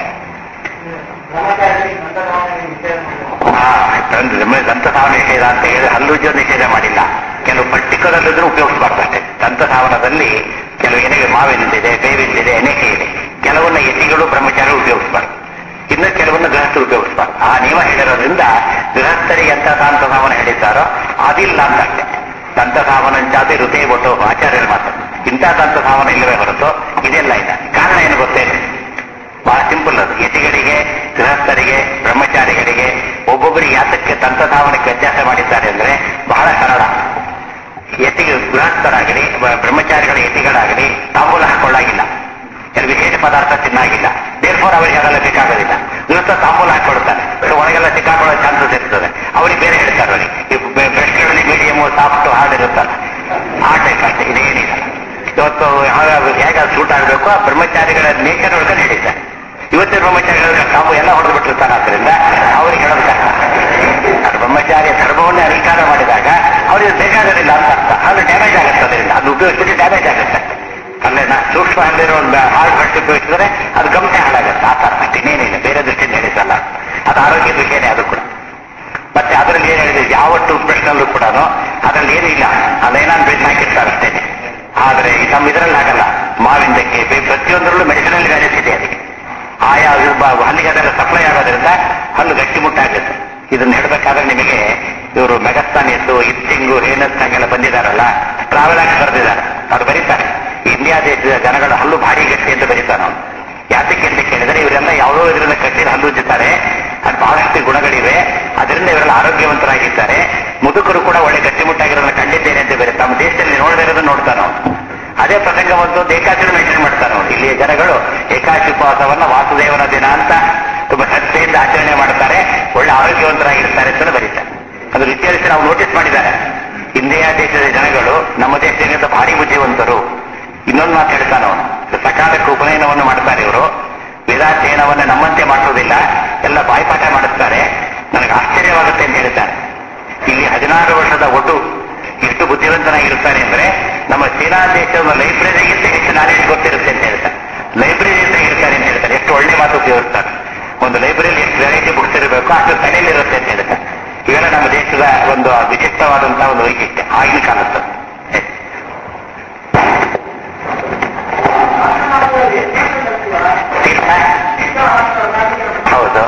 ಹಾ ದಂತಧಾವನ ನಿಷೇಧ ಅಂತ ಹೇಳಿದ್ರೆ ಹಲ್ಲುಜ್ಜೋ ನಿಷೇಧ ಮಾಡಿಲ್ಲ ಕೆಲವು ಪರ್ಟಿಕ್ಯುಲರ್ ಇದ್ರೂ ಉಪಯೋಗಿಸಬಾರ್ದು ಅಷ್ಟೇ ದಂತಧಾವನದಲ್ಲಿ ಕೆಲವು ಎನೆಗೆ ಮಾವಿನದಿದೆ ಬೇವಿನದಿದೆ ಎನೆಕೆ ಇದೆ ಕೆಲವನ್ನ ಯತಿಗಳು ಬ್ರಹ್ಮಚಾರಿ ಉಪಯೋಗಿಸಬಾರ್ದು ಇನ್ನು ಕೆಲವನ್ನ ಗೃಹಸ್ಥರು ಉಪಯೋಗಿಸಬಾರ್ದು ಆ ನಿಯಮ ಹೇಳಿರೋದ್ರಿಂದ ಗೃಹಸ್ಥರಿಗೆ ಎಂತ ದಂತಧಾವನ ಹೇಳಿದ್ದಾರೋ ಅದಿಲ್ಲ ಅಂತ ಅಷ್ಟೇ ದಂತಧಾವನ ಜಾತಿ ಋತೇ ಒಟ್ಟು ಆಚಾರ್ಯರು ಮಾತು ಇಂಥ ದಂತಧಾವನ ಇಲ್ಲವೇ ಹೊರತು ಇದೆಲ್ಲ ಇಲ್ಲ ಕಾರಣ ಏನು ಗೊತ್ತೇನು ಬಹಳ ಸಿಂಪಲ್ ಅದು ಯತಿಗಳಿಗೆ ಗೃಹಸ್ಥರಿಗೆ ಬ್ರಹ್ಮಚಾರಿಗಳಿಗೆ ಒಬ್ಬೊಬ್ಬರಿಗೆ ಯಾತಕ್ಕೆ ದಂತಧಾವನಕ್ಕೆ ವ್ಯತ್ಯಾಸ ಮಾಡಿದ್ದಾರೆ ಅಂದ್ರೆ ಬಹಳ ಸರಳ ಯತಿಗೆ ಗೃಹಸ್ಥರಾಗಲಿ ಬ- ಬ್ರಹ್ಮಚಾರಿಗಳ ಯತಿಗಳಾಗಲಿ ತಾಂಬೂಲ ಹಾಕೊಳ್ಳಾಗಿಲ್ಲ ಕೆಲವು ವಿಶೇಷ ಪದಾರ್ಥ ತಿನ್ನಾಗಿಲ್ಲ ದೇರ್ಫೋರ್ ಅವರಿಗೆ ಅದೆಲ್ಲ ಬೇಕಾಗೋದಿಲ್ಲ ಗೃಹಸ್ಥ ತಾಂಬೂಲ ಹಾಕೊಳ್ತಾನೆ ಸೊ ಒಳಗೆಲ್ಲ ಸಿಕ್ಕಾಕೊಳ್ಳೋ ಚಾನ್ಸಸ್ ಇರ್ತದೆ ಅವ್ರಿಗೆ ಬೇರೆ ಹೇಳ್ತಾರೆ ಅವರಿಗೆ ಈ ಬ್ರೆಸ್ಟ್ಗಳಲ್ಲಿ ಮೀಡಿಯಮ್ ಸಾಫ್ಟ್ ಹಾರ್ಡ್ ಇರುತ್ತಲ್ಲ ಆ ಟೈಪ್ ಅಷ್ಟೇ ಇದೇನಿಲ್ಲ ಇವತ್ತು ಹಾಗಾಗಿ ಹೇಗೆ ಸೂಟ್ ಆಗಬೇಕು ಆ ಬ್ರಹ್ಮಚಾರಿಗಳ ನೇಚರ್ ಒಳಗೆ ಹೇಳಿದ್ದಾರೆ ಇವತ್ತಿನ ಬ್ರಹ್ಮಚಾರಿಗಳ ಕಾಬು ಎಲ್ಲ ಹೊಡೆದು ಬಿಟ್ಟಿರ್ತಾನೆ ಆದ್ರಿಂದ ಅವ್ರಿಗೆ ಹೇಳೋದು ಕಷ್ಟ ಅದು ಬ್ರಹ್ಮಚಾರಿಯ ಧರ್ಮವನ್ನೇ ಅಂಗೀಕಾರ ಮಾಡಿದಾಗ ಅವರಿಗೆ ಬೇಕಾಗೋದಿಲ್ಲ ಅಂತ ಅರ್ಥ ಅದು ಡ್ಯಾಮೇಜ್ ಆಗುತ್ತೆ ಅದರಿಂದ ಅದು ಉಪಯೋಗಿಸಿದ್ರೆ ಡ್ಯಾಮೇಜ್ ಆಗುತ್ತೆ ಅಲ್ಲೇನ ಸೂಕ್ಷ್ಮ ಹಲ್ಲಿರೋ ಒಂದು ಹಾರ್ಡ್ ಬಟ್ ಉಪಯೋಗಿಸಿದ್ರೆ ಅದು ಗಮನ ಹಾಳಾಗುತ್ತೆ ಆ ಥರ ಅಷ್ಟೇ ಇನ್ನೇನಿಲ್ಲ ಬೇರೆ ದೃಷ್ಟಿಯಿಂದ ಹೇಳಿದ್ದಲ್ಲ ಅದು ಆರೋಗ್ಯ ವಿಷಯನೇ ಅದು ಕೂಡ ಮತ್ತೆ ಅದರಲ್ಲಿ ಏನ್ ಹೇಳಿದೆ ಯಾವ ಟೂತ್ ಬ್ರಷ್ನಲ್ಲೂ ಕೂಡ ಅದರಲ್ಲಿ ಏನೂ ಇಲ್ಲ ಅದೇನಾದ್ರು ಬೆಳೆಸಿ ಹಾಕಿರ್ತಾರೆ ಅಷ್ಟೇ ಆದ್ರೆ ಈ ನಮ್ಮ ಇದರಲ್ಲಿ ಹಾಗಲ್ಲ ಮಾವಿಂದಕ್ಕೆ ಬೆ- ಪ್ರತಿಯೊಂದರಲ್ಲೂ ಮೆಡಿಸಿನಲ್ ವ್ಯಾಲ್ಯೂಸ್ ಇದೆ ಅದಕ್ಕೆ ಆಯಾ ವಿಭಾಗ ಹಲ್ಲಿಗೆ ಅದೆಲ್ಲ ಸಪ್ಲೈ ಆಗೋದ್ರಿಂದ ಹಲ್ಲು ಗಟ್ಟಿಮುಟ್ಟಾಗುತ್ತೆ ಇದನ್ನ ಹೇಳಬೇಕಾದ್ರೆ ನಿಮಗೆ ಇವರು ಮೆಗಸ್ತಾನಿಯದ್ದು ಇತ್ತಿಂಗು ಹೇನಸ್ತಾಂಗೆಲ್ಲ ಬಂದಿದ್ದಾರಲ್ಲ ಟ್ರಾವೆಲ್ ಆಗಿ ಬರೆದಿದ್ದಾರೆ ಅವ್ರು ಬರೀತಾರೆ ಇಂಡಿಯಾ ದೇಶದ ಜನಗಳ ಹಲ್ಲು ಭಾರಿ ಗಟ್ಟಿ ಅಂತ ಬರೀತಾರೆ ಅವ್ರು ಯಾತಕ್ಕೆ ಅಂತ ಕೇಳಿದರೆ ಇವರೆಲ್ಲ ಯಾವುದೋ ಇದರಿಂದ ಕಟ್ಟಿದ ಹಲ್ಲು ಉಜ್ಜುತ್ತಾರೆ ಅದು ಬಹಳಷ್ಟು ಗುಣಗಳಿವೆ ಅದರಿಂದ ಇವರೆಲ್ಲ ಆರೋಗ್ಯವಂತರಾಗಿದ್ದಾರೆ ಮುದುಕರು ಕೂಡ ಒಳ್ಳೆ ಗಟ್ಟಿಮುಟ್ಟಾಗಿರೋದನ್ನ ಕಂಡಿದ್ದೇನೆ ಅಂತ ಬೇರೆ ತಮ್ಮ ದೇಶದಲ್ಲಿ ನೋಡದೇ ಇರೋದನ್ನ ನೋಡ್ತಾನೆ ಅವನು ಅದೇ ಪ್ರಸಂಗ ಒಂದು ಏಕಾದಶಿ ಮೇಂಟೈನ್ ಮಾಡ್ತಾನೆ ಅವನು ಇಲ್ಲಿಯ ಜನಗಳು ಏಕಾದಶಿ ಉಪವಾಸವನ್ನ ವಾಸುದೇವನ ದಿನ ಅಂತ ತುಂಬಾ ಶ್ರದ್ಧೆಯಿಂದ ಆಚರಣೆ ಮಾಡ್ತಾರೆ ಒಳ್ಳೆ ಆರೋಗ್ಯವಂತರಾಗಿರ್ತಾರೆ ಅಂತ ಬರೀತಾರೆ ಅದು ಇತಿಹಾಸ ನಾವು ನೋಟಿಸ್ ಮಾಡಿದ್ದಾರೆ ಇಂಡಿಯಾ ದೇಶದ ಜನಗಳು ನಮ್ಮ ದೇಶದಿಂದ ಭಾರಿ ಬುದ್ಧಿವಂತರು ಇನ್ನೊಂದು ಮಾತು ಹೇಳ್ತಾನೆ ಅವನು ಸಕಾಲಕ್ಕೆ ಉಪನಯನವನ್ನು ಮಾಡ್ತಾರೆ ಇವರು ವೇದಾಧ್ಯಯನವನ್ನು ನಮ್ಮಂತೆ ಮಾಡಿಸೋದಿಲ್ಲ ಎಲ್ಲ ಬಾಯ್ಪಾಠ ಮಾಡಿಸ್ತಾರೆ ನನಗೆ ಆಶ್ಚರ್ಯವಾಗುತ್ತೆ ಅಂತ ಹೇಳ್ತಾರೆ ಇಲ್ಲಿ ಹದಿನಾರು ವರ್ಷದ ಒಟ್ಟು ಎಷ್ಟು ಬುದ್ಧಿವಂತನಾಗಿರ್ತಾರೆ ಅಂದ್ರೆ ನಮ್ಮ ಚೀನಾ ದೇಶದ ಲೈಬ್ರರಿಗಿಂತ ಹೆಚ್ಚು ನಾಲೆಜ್ ಗೊತ್ತಿರುತ್ತೆ ಅಂತ ಹೇಳ್ತಾರೆ ಲೈಬ್ರರಿ ಅಂತ ಇರ್ತಾರೆ ಅಂತ ಹೇಳ್ತಾರೆ ಎಷ್ಟು ಒಳ್ಳೆ ಮಾತು ಉಪಯೋಗಿಸ್ತಾರೆ ಒಂದು ಲೈಬ್ರರಿಯಲ್ಲಿ ಎಷ್ಟು ವೆರೈಟಿ ಬುಕ್ಸ್ ಇರಬೇಕು ಅಷ್ಟು ತಲೆಯಲ್ಲಿರುತ್ತೆ ಅಂತ ಹೇಳ್ತಾರೆ ಇವೆಲ್ಲ ನಮ್ಮ ದೇಶದ ಒಂದು ವಿಶಿಷ್ಟವಾದಂತಹ ಒಂದು ವೈಶಿಷ್ಟ್ಯ ಆಗಿನ ಕಾಲದ್ದು ತೀರ್ಥ ಹೌದು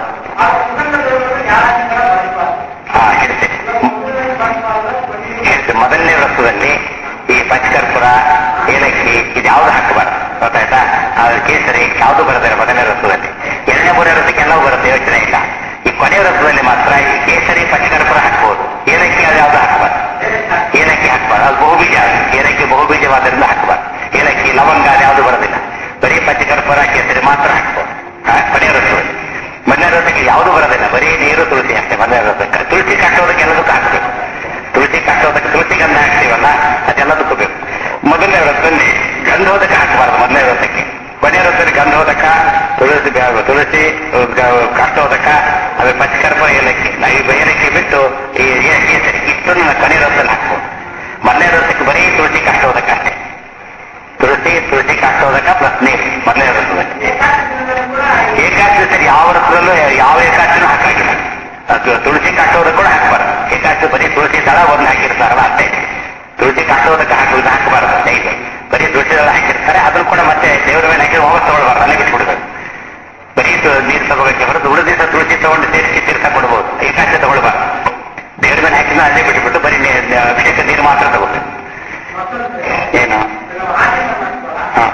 ಹಾ ಹೇಳ್ತೇನೆ ಹೇಳ್ತೇನೆ ಮೊದಲನೇ ವೃತ್ತದಲ್ಲಿ ಈ ಪಂಚಕರ್ಪುರ ಏಲಕ್ಕಿ ಇದು ಯಾವ್ದು ಹಾಕಬಾರ್ದು ಗೊತ್ತಾಯ್ತಾ ಅದು ಕೇಸರಿ ಯಾವುದು ಬರುತ್ತೆ ಮೊದಲನೇ ವೃತ್ತದಲ್ಲಿ ಎರಡನೇ ಮೂರನೇ ವೃತ್ತಕ್ಕೆ ಎಲ್ಲವೂ ಬರುತ್ತೆ ಯೋಚನೆ ಇಲ್ಲ ಈ ಕೊನೆಯ ವೃತ್ತದಲ್ಲಿ ಮಾತ್ರ ಈ ಕೇಸರಿ ಪಂಚಕರ್ಪುರ ಹಾಕ್ಬೋದು ಏಲಕ್ಕಿ ಅದು ಯಾವ್ದು ಹಾಕಬಾರ್ದು ಏಲಕ್ಕಿ ಹಾಕಬಾರ್ದು ಅದು ಬಹುಬೀಜ ಅದು. ಏಲಕ್ಕಿ ಬಹುಬೀಜವಾದ್ರಿಂದ ಹಾಕಬಾರ್ದು ಏಲಕ್ಕಿ ಲವಂಗ ಅದು ಯಾವುದು ಬರೋದಿಲ್ಲ ಬರೀ ಪಂಚಕರ್ಪುರ ಕೇಸರಿ ಮಾತ್ರ ಹಾಕ್ಬೋದು ಹಾ, ಕೊನೆಯ ವೃತ್ತದಲ್ಲಿ ಮೊದಲನೇ ವೃತ್ತಕ್ಕೆ ಯಾವುದು ಬರೋದಿಲ್ಲ ಬರೀ ನೀರು ತುಳಸಿ ಅಷ್ಟೇ ಮೊದಲನೇ ವೃತ್ತಕ್ಕೆ ತುಳಸಿ ಕಟ್ಟೋದಕ್ಕೆ ಎಲ್ಲದಕ್ಕೂ ಹಾಕಬೇಕು ತುಳಸಿ ಕಟ್ಟೋದಕ್ಕೆ ತುಳಸಿ ಗಂಧ ಹಾಕ್ತೀವಲ್ಲ ಅದೆಲ್ಲದಕ್ಕೂ ಬೇಕು ಮೊದಲನೇ ವ್ರತದಲ್ಲಿ ಗಂಧೋದಕ ಹಾಕಬಾರ್ದು ಮೊದಲನೇ ವ್ರತಕ್ಕೆ ಕೊನೆಯ ವ್ರತದಲ್ಲಿ ಗಂಧೋದಕ ತುಳಸಿ ಬ್ಯಾ- ತುಳಸಿ ಗ- ಕಟ್ಟೋದಕ ಅದು ಪಂಚಕರ್ಮ ಏಲಕ್ಕಿ ನಾವು ಈ ಏಲಕ್ಕಿ ಬಿಟ್ಟು ಈ ಏ- ಕೇಸರಿ ಇಷ್ಟನ್ನು ಕೊನೆಯ ವ್ರತದಲ್ಲಿ ಹಾಕ್ಬೋದು ಮೊದಲನೇ ವ್ರತಕ್ಕೆ ಬರೀ ತುಳಸಿ ಕಟ್ಟೋದಕ ಅಷ್ಟೇ ತುಳಸಿ ತುಳಸಿ ಕಟ್ಟೋದಕ ಪ್ಲಸ್ ನೀರು ಮೊದಲನೇ ವ್ರತದಲ್ಲಿ ಏಕಾದಶಿ ಯಾವ ವ್ರತದಲ್ಲೂ ಯಾವ ಏಕಾದಶಿನೂ ಹಾಕಾಗಿಲ್ಲ ಅದು ತುಳಸಿ ಕಟ್ಟೋದಕ್ಕೆ ಕೂಡ ಹಾಕಬಾರ್ದು ಏಕಾದಶಿ ಬರೀ ತುಳಸಿ ದಳ ಒಂದು ಹಾಕಿರ್ತಾರಲ್ಲ ಅಷ್ಟೇ ತುಳಸಿ ಕಟ್ಟೋದಕ್ಕೆ ಹಾಕುವುದು ಹಾಕಬಾರ್ದು ಅಷ್ಟೇ ಇದೆ ಬರೀ ತುಳಸಿ ದಳ ಹಾಕಿರ್ತಾರೆ ಅದನ್ನು ಕೂಡ ಮತ್ತೆ ದೇವರ ಮೇಲೆ ಹಾಕಿ ವಾಪಸ್ ತಗೊಳ್ಬಾರ್ದು ಅಲ್ಲೇ ಬಿಟ್ಬಿಡ್ಬೇಕು ಬರೀ ತು- ನೀರು ತಗೋಬೇಕೆ ಹೊರತು ಉಳಿದ ದಿವಸ ತುಳಸಿ ತಗೊಂಡು ಸೇರಿಸಿ ತೀರ್ಥ ಕೊಡ್ಬೋದು ಏಕಾದಶಿ ತಗೊಳ್ಬಾರ್ದು ದೇವರ ಮೇಲೆ ಹಾಕಿದ ಅಲ್ಲೇ ಬಿಟ್ಬಿಟ್ಟು ಬರೀ ನೀ- ನ- ಅಭಿಷೇಕ ನೀರು ಮಾತ್ರ ತಗೋಬೇಕು ಏನು ಹಾ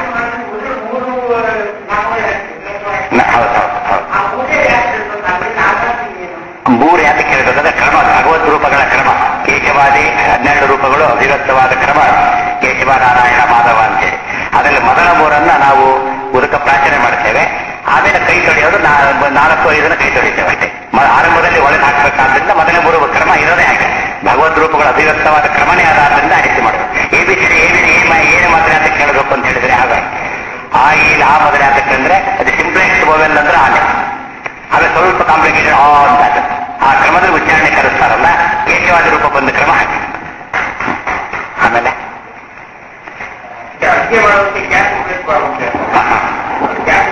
ನ- ಹೌದು ಹೌದು ಹೌದು ಮೂರು ಯಾತಕ್ಕೆ ಹೇಳ್ಬೇಕಂದ್ರೆ ಕ್ರಮ ಭಗವತ್ ರೂಪಗಳ ಕ್ರಮ ಕೇಶವಾದಿ ಹನ್ನೆರಡು ರೂಪಗಳು ಅಭಿವ್ಯಕ್ತವಾದ ಕ್ರಮ ಕೇಶವ ನಾರಾಯಣ ಮಾಧವ ಅಂತೇಳಿ ಅದರಲ್ಲಿ ಮೊದಲ ಮೂರನ್ನ ನಾವು ಉದಕ ಪ್ರಾರ್ಥನೆ ಮಾಡ್ತೇವೆ ಆಮೇಲೆ ಕೈ ತೊಳೆಯೋದು ನಾ- ನಾಲ್ಕು ಐದನ್ನ ಕೈ ತೊಳಿತೇವೆ ಅಷ್ಟೇ ಮ- ಆರಂಭದಲ್ಲಿ ಒಳಗೆ ಹಾಕ್ಬೇಕಾದ್ರಿಂದ ಮೊದಲ ಮೂರು ಕ್ರಮ ಇರೋದೇ ಹಾಗೆ ಭಗವದ್ ರೂಪಗಳ ಅಭಿವ್ಯಕ್ತವಾದ ಕ್ರಮನೇ ಆಧಾರದಿಂದ ಆಯ್ಕೆ ಮಾಡೋದು A B C D A B ಏಮ ಏನು ಮೊದಲೇ ಅಂತ ಕೇಳಬೇಕು ಅಂತ ಹೇಳಿದ್ರೆ ಹಾಗಾಗಿ ಆ ಈ ಆ ಮೊದಲೇ ಅಂತಕ್ಕಂದ್ರೆ ಅದು ಸಿಂಪ್ಲೆಕ್ಸ್ ಮೊಬೈಲ್ ಅಂದ್ರೆ ಆನೆ ಅದು ಸ್ವಲ್ಪ ಕಾಂಪ್ಲಿಕೇಟೆಡ್ ಆ ಅಂತ ಆಗುತ್ತೆ. ಆ ಕ್ರಮದಲ್ಲಿ ಉಚ್ಚಾರಣೆ ಕರೆಸ್ತಾರಲ್ಲ ಕೇಶವಾದ ರೂಪ ಬಂದ ಕ್ರಮ ಹಾಗೆ ಆಮೇಲೆ ಅಡುಗೆ ಮಾಡೋದಕ್ಕೆ ಗ್ಯಾಸ್ ಬೇಕು ಆಗುತ್ತೆ ಹಾ, ಹಾ. ಗ್ಯಾಸ್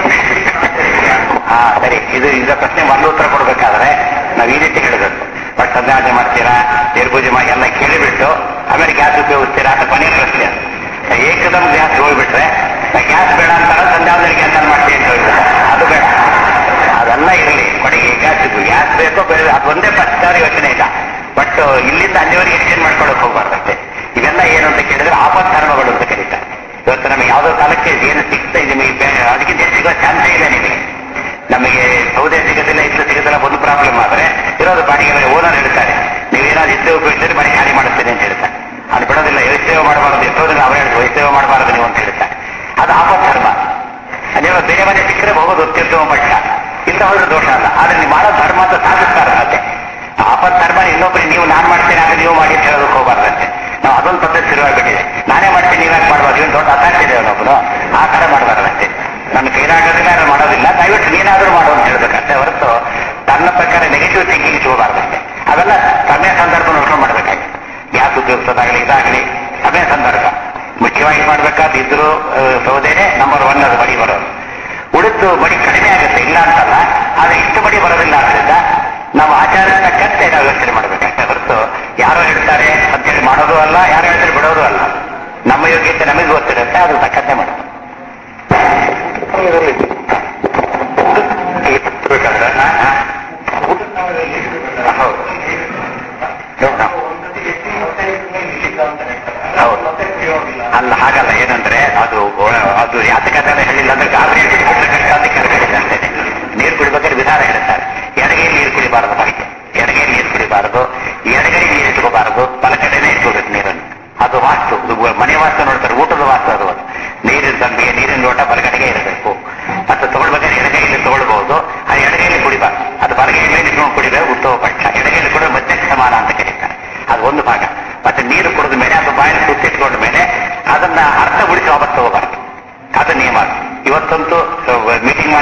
ಹಾ ಸರಿ ಇದು ಇದರ ಪ್ರಶ್ನೆ ಒಂದು ಉತ್ತರ ಕೊಡ್ಬೇಕಾದ್ರೆ ನಾವು ಈ ರೀತಿ ಹೇಳಬೇಕು ಬಟ್ ಸಂಧ್ಯಾವನೆ ಮಾಡ್ತೀರಾ ದೇವ್ರ ಪೂಜೆ ಮಾಡಿ ಎಲ್ಲ ಕೇಳಿಬಿಟ್ಟು ಆಮೇಲೆ ಗ್ಯಾಸ್ ಉಪಯೋಗಿಸ್ತೀರಾ ಅಂತ ಕೊನೆಯ ಪ್ರಶ್ನೆ ಅದು. ಏಕದಮ್ ಗ್ಯಾಸ್ ಹೋಗ್ಬಿಟ್ರೆ ನಾ ಗ್ಯಾಸ್ ಬೇಡ ಅಂತಾರ ಸಂಧ್ಯಾವನೆ ಗ್ಯಾಸ್ ಮಾಡ್ತೀನಿ ಅಂತ ಹೇಳ್ಬಿಟ್ರೆ ಅದು ಬೇಡ ಅದೆಲ್ಲ ಇರಲಿ ಕೊನೆಗೆ ಗ್ಯಾಸ್ ಗ್ಯಾಸ್ ಬೇಕೋ ಬೇರೆ ಅದು ಒಂದೇ ಪಕ್ಷಾರಿ ಯೋಚನೆ ಇಲ್ಲ ಬಟ್ ಇಲ್ಲಿಂದ ಅಲ್ಲಿವರೆಗೆ ಎಕ್ಸ್ಚೇಂಜ್ ಮಾಡ್ಕೊಳಕ್ ಹೋಗ್ಬಾರ್ದು ಅಷ್ಟೇ ಇವೆಲ್ಲ ಏನು ಅಂತ ಕೇಳಿದ್ರೆ ಆಪತ್ ಧರ್ಮಗಳು ಅಂತ ಕರೀತಾರೆ ಇವತ್ತು ನಮಗೆ ಯಾವುದೋ ಕಾಲಕ್ಕೆ ಏನು ಸಿಗ್ತಾ ಇದೆ ನಿಮಗೆ ಬೇ- ಅದಕ್ಕಿಂತ ಹೆಚ್ಚು ಸಿಗೋ ಚಾನ್ಸೇ ಇಲ್ಲ ನಿಮಗೆ ನಮಗೆ ಸೌದೆ ಸಿಗೋದಿಲ್ಲ ಇತ್ತು ಸಿಗೋದಿಲ್ಲ ಒಂದು ಪ್ರಾಬ್ಲಮ್ ಆದ್ರೆ ಇರೋದು ಬಾಡಿಗೆ ಮೇಲೆ ಓನರ್ ಹೇಳ್ತಾರೆ ನೀವೇನಾದ್ರು ಇದ್ದು ಉಪಯೋಗಿಸಿದ್ರೆ ಮನೆ ಖಾಲಿ ಮಾಡುತ್ತೇನೆ ಅಂತ ಹೇಳ್ತಾರೆ ಅದು ಬಿಡೋದಿಲ್ಲ ವೈಸೇವ ಮಾಡಬಾರದು ಎಷ್ಟೋದಿಲ್ಲ ಅವ್ರು ಹೇಳಿದ್ರು ವೈಸೇವ ಮಾಡಬಾರದು ನೀವು ಅಂತ ಹೇಳ್ತಾರೆ ಅದು ಆಪತ್ ಧರ್ಮ ಅದೇನೋ ಬೇರೆ ಮನೆ ಸಿಕ್ಕರೆ ಹೋಗೋದು ಅತ್ಯುತ್ತಮ ಪಕ್ಷ ಇಲ್ಲ ಹೋದ್ರೆ ದೋಷ ಅಲ್ಲ ಆದ್ರೆ ನೀವು ಮಾಡೋ ಧರ್ಮ ಅಂತ ಸಾಧಿಸ್ತಾರೆ ಮತ್ತೆ ಆಪತ್ ಧರ್ಮ ಇನ್ನೊಬ್ಬರಿಗೆ ನೀವು ನಾನು ಮಾಡ್ತೇನೆ ಆಗ ನೀವು ಮಾಡಿ ಅಂತ ಹೇಳೋದಕ್ಕೆ ಹೋಗ್ಬಾರ್ದಂತೆ ನಾವು ಅದೊಂದು ಪದ್ಧತಿ ಶುರುವಾಗ್ಬಿಟ್ಟಿದೆ ನಾನೇ ಮಾಡ್ತೀನಿ ನೀವ್ಯಾಕೆ ಮಾಡ್ಬಾರ್ದು ಇವನು ದೊಡ್ಡ ಅಸಾಧ್ಯ ಇದೆ ಅವನೊಬ್ಬನು ಆ ತರ ಮಾಡಬಾರ್ದಂತೆ ನನ್ನ ಕೈಲಾಗೋದಿಲ್ಲ ನಾನು ಮಾಡೋದಿಲ್ಲ ದಯವಿಟ್ಟು ನೀನಾದ್ರೂ ಮಾಡು ಅಂತ ಹೇಳ್ಬೇಕಷ್ಟೇ ಹೊರತು ತನ್ನ ಪ್ರಕಾರ ನೆಗೆಟಿವ್ ಥಿಂಕಿಂಗ್ ಹೋಗಬಾರ್ದಂತೆ ಅವೆಲ್ಲ ಸಮಯ ಸಂದರ್ಭ ನೋಡ್ಕೊಂಡು ಮಾಡ್ಬೇಕಾಗಿ ಗ್ಯಾಸ್ ಉಪಯೋಗಿಸೋದಾಗ್ಲಿ ಇದಾಗ್ಲಿ ಸಮಯ ಸಂದರ್ಭ ಮುಖ್ಯವಾಗಿ ಮಾಡ್ಬೇಕಾದ್ರೆ ಇದ್ರು ಆ, ಸೌದೆನೆ ನಂಬರ್ ಒನ್ ಅದು ಬಡಿ ಬರೋದು ಉಳಿದು ಬಡಿ ಕಡಿಮೆ ಆಗುತ್ತೆ ಇಲ್ಲ ಅಂತಲ್ಲ ಆದ್ರೆ ಇಷ್ಟು ಬಡಿ ಬರೋದಿಲ್ಲ ಆದ್ರಿಂದ ನಾವು ಆಚಾರ ತಕ್ಕಂತೆ ನಾವು ಯೋಚನೆ ಮಾಡ್ಬೇಕಷ್ಟೇ ಹೊರತು ಯಾರೋ ಹೇಳ್ತಾರೆ ಅಂತೇಳಿ ಮಾಡೋದು ಅಲ್ಲ ಯಾರು ಹೇಳ್ತಾರೆ ಬಿಡೋದು ಅಲ್ಲ ನಮ್ಮ ಯೋಗ್ಯತೆ ನಮಗೆ ಗೊತ್ತಿರುತ್ತೆ ಅದು ತಕ್ಕಂತೆ ಮಾಡೋದು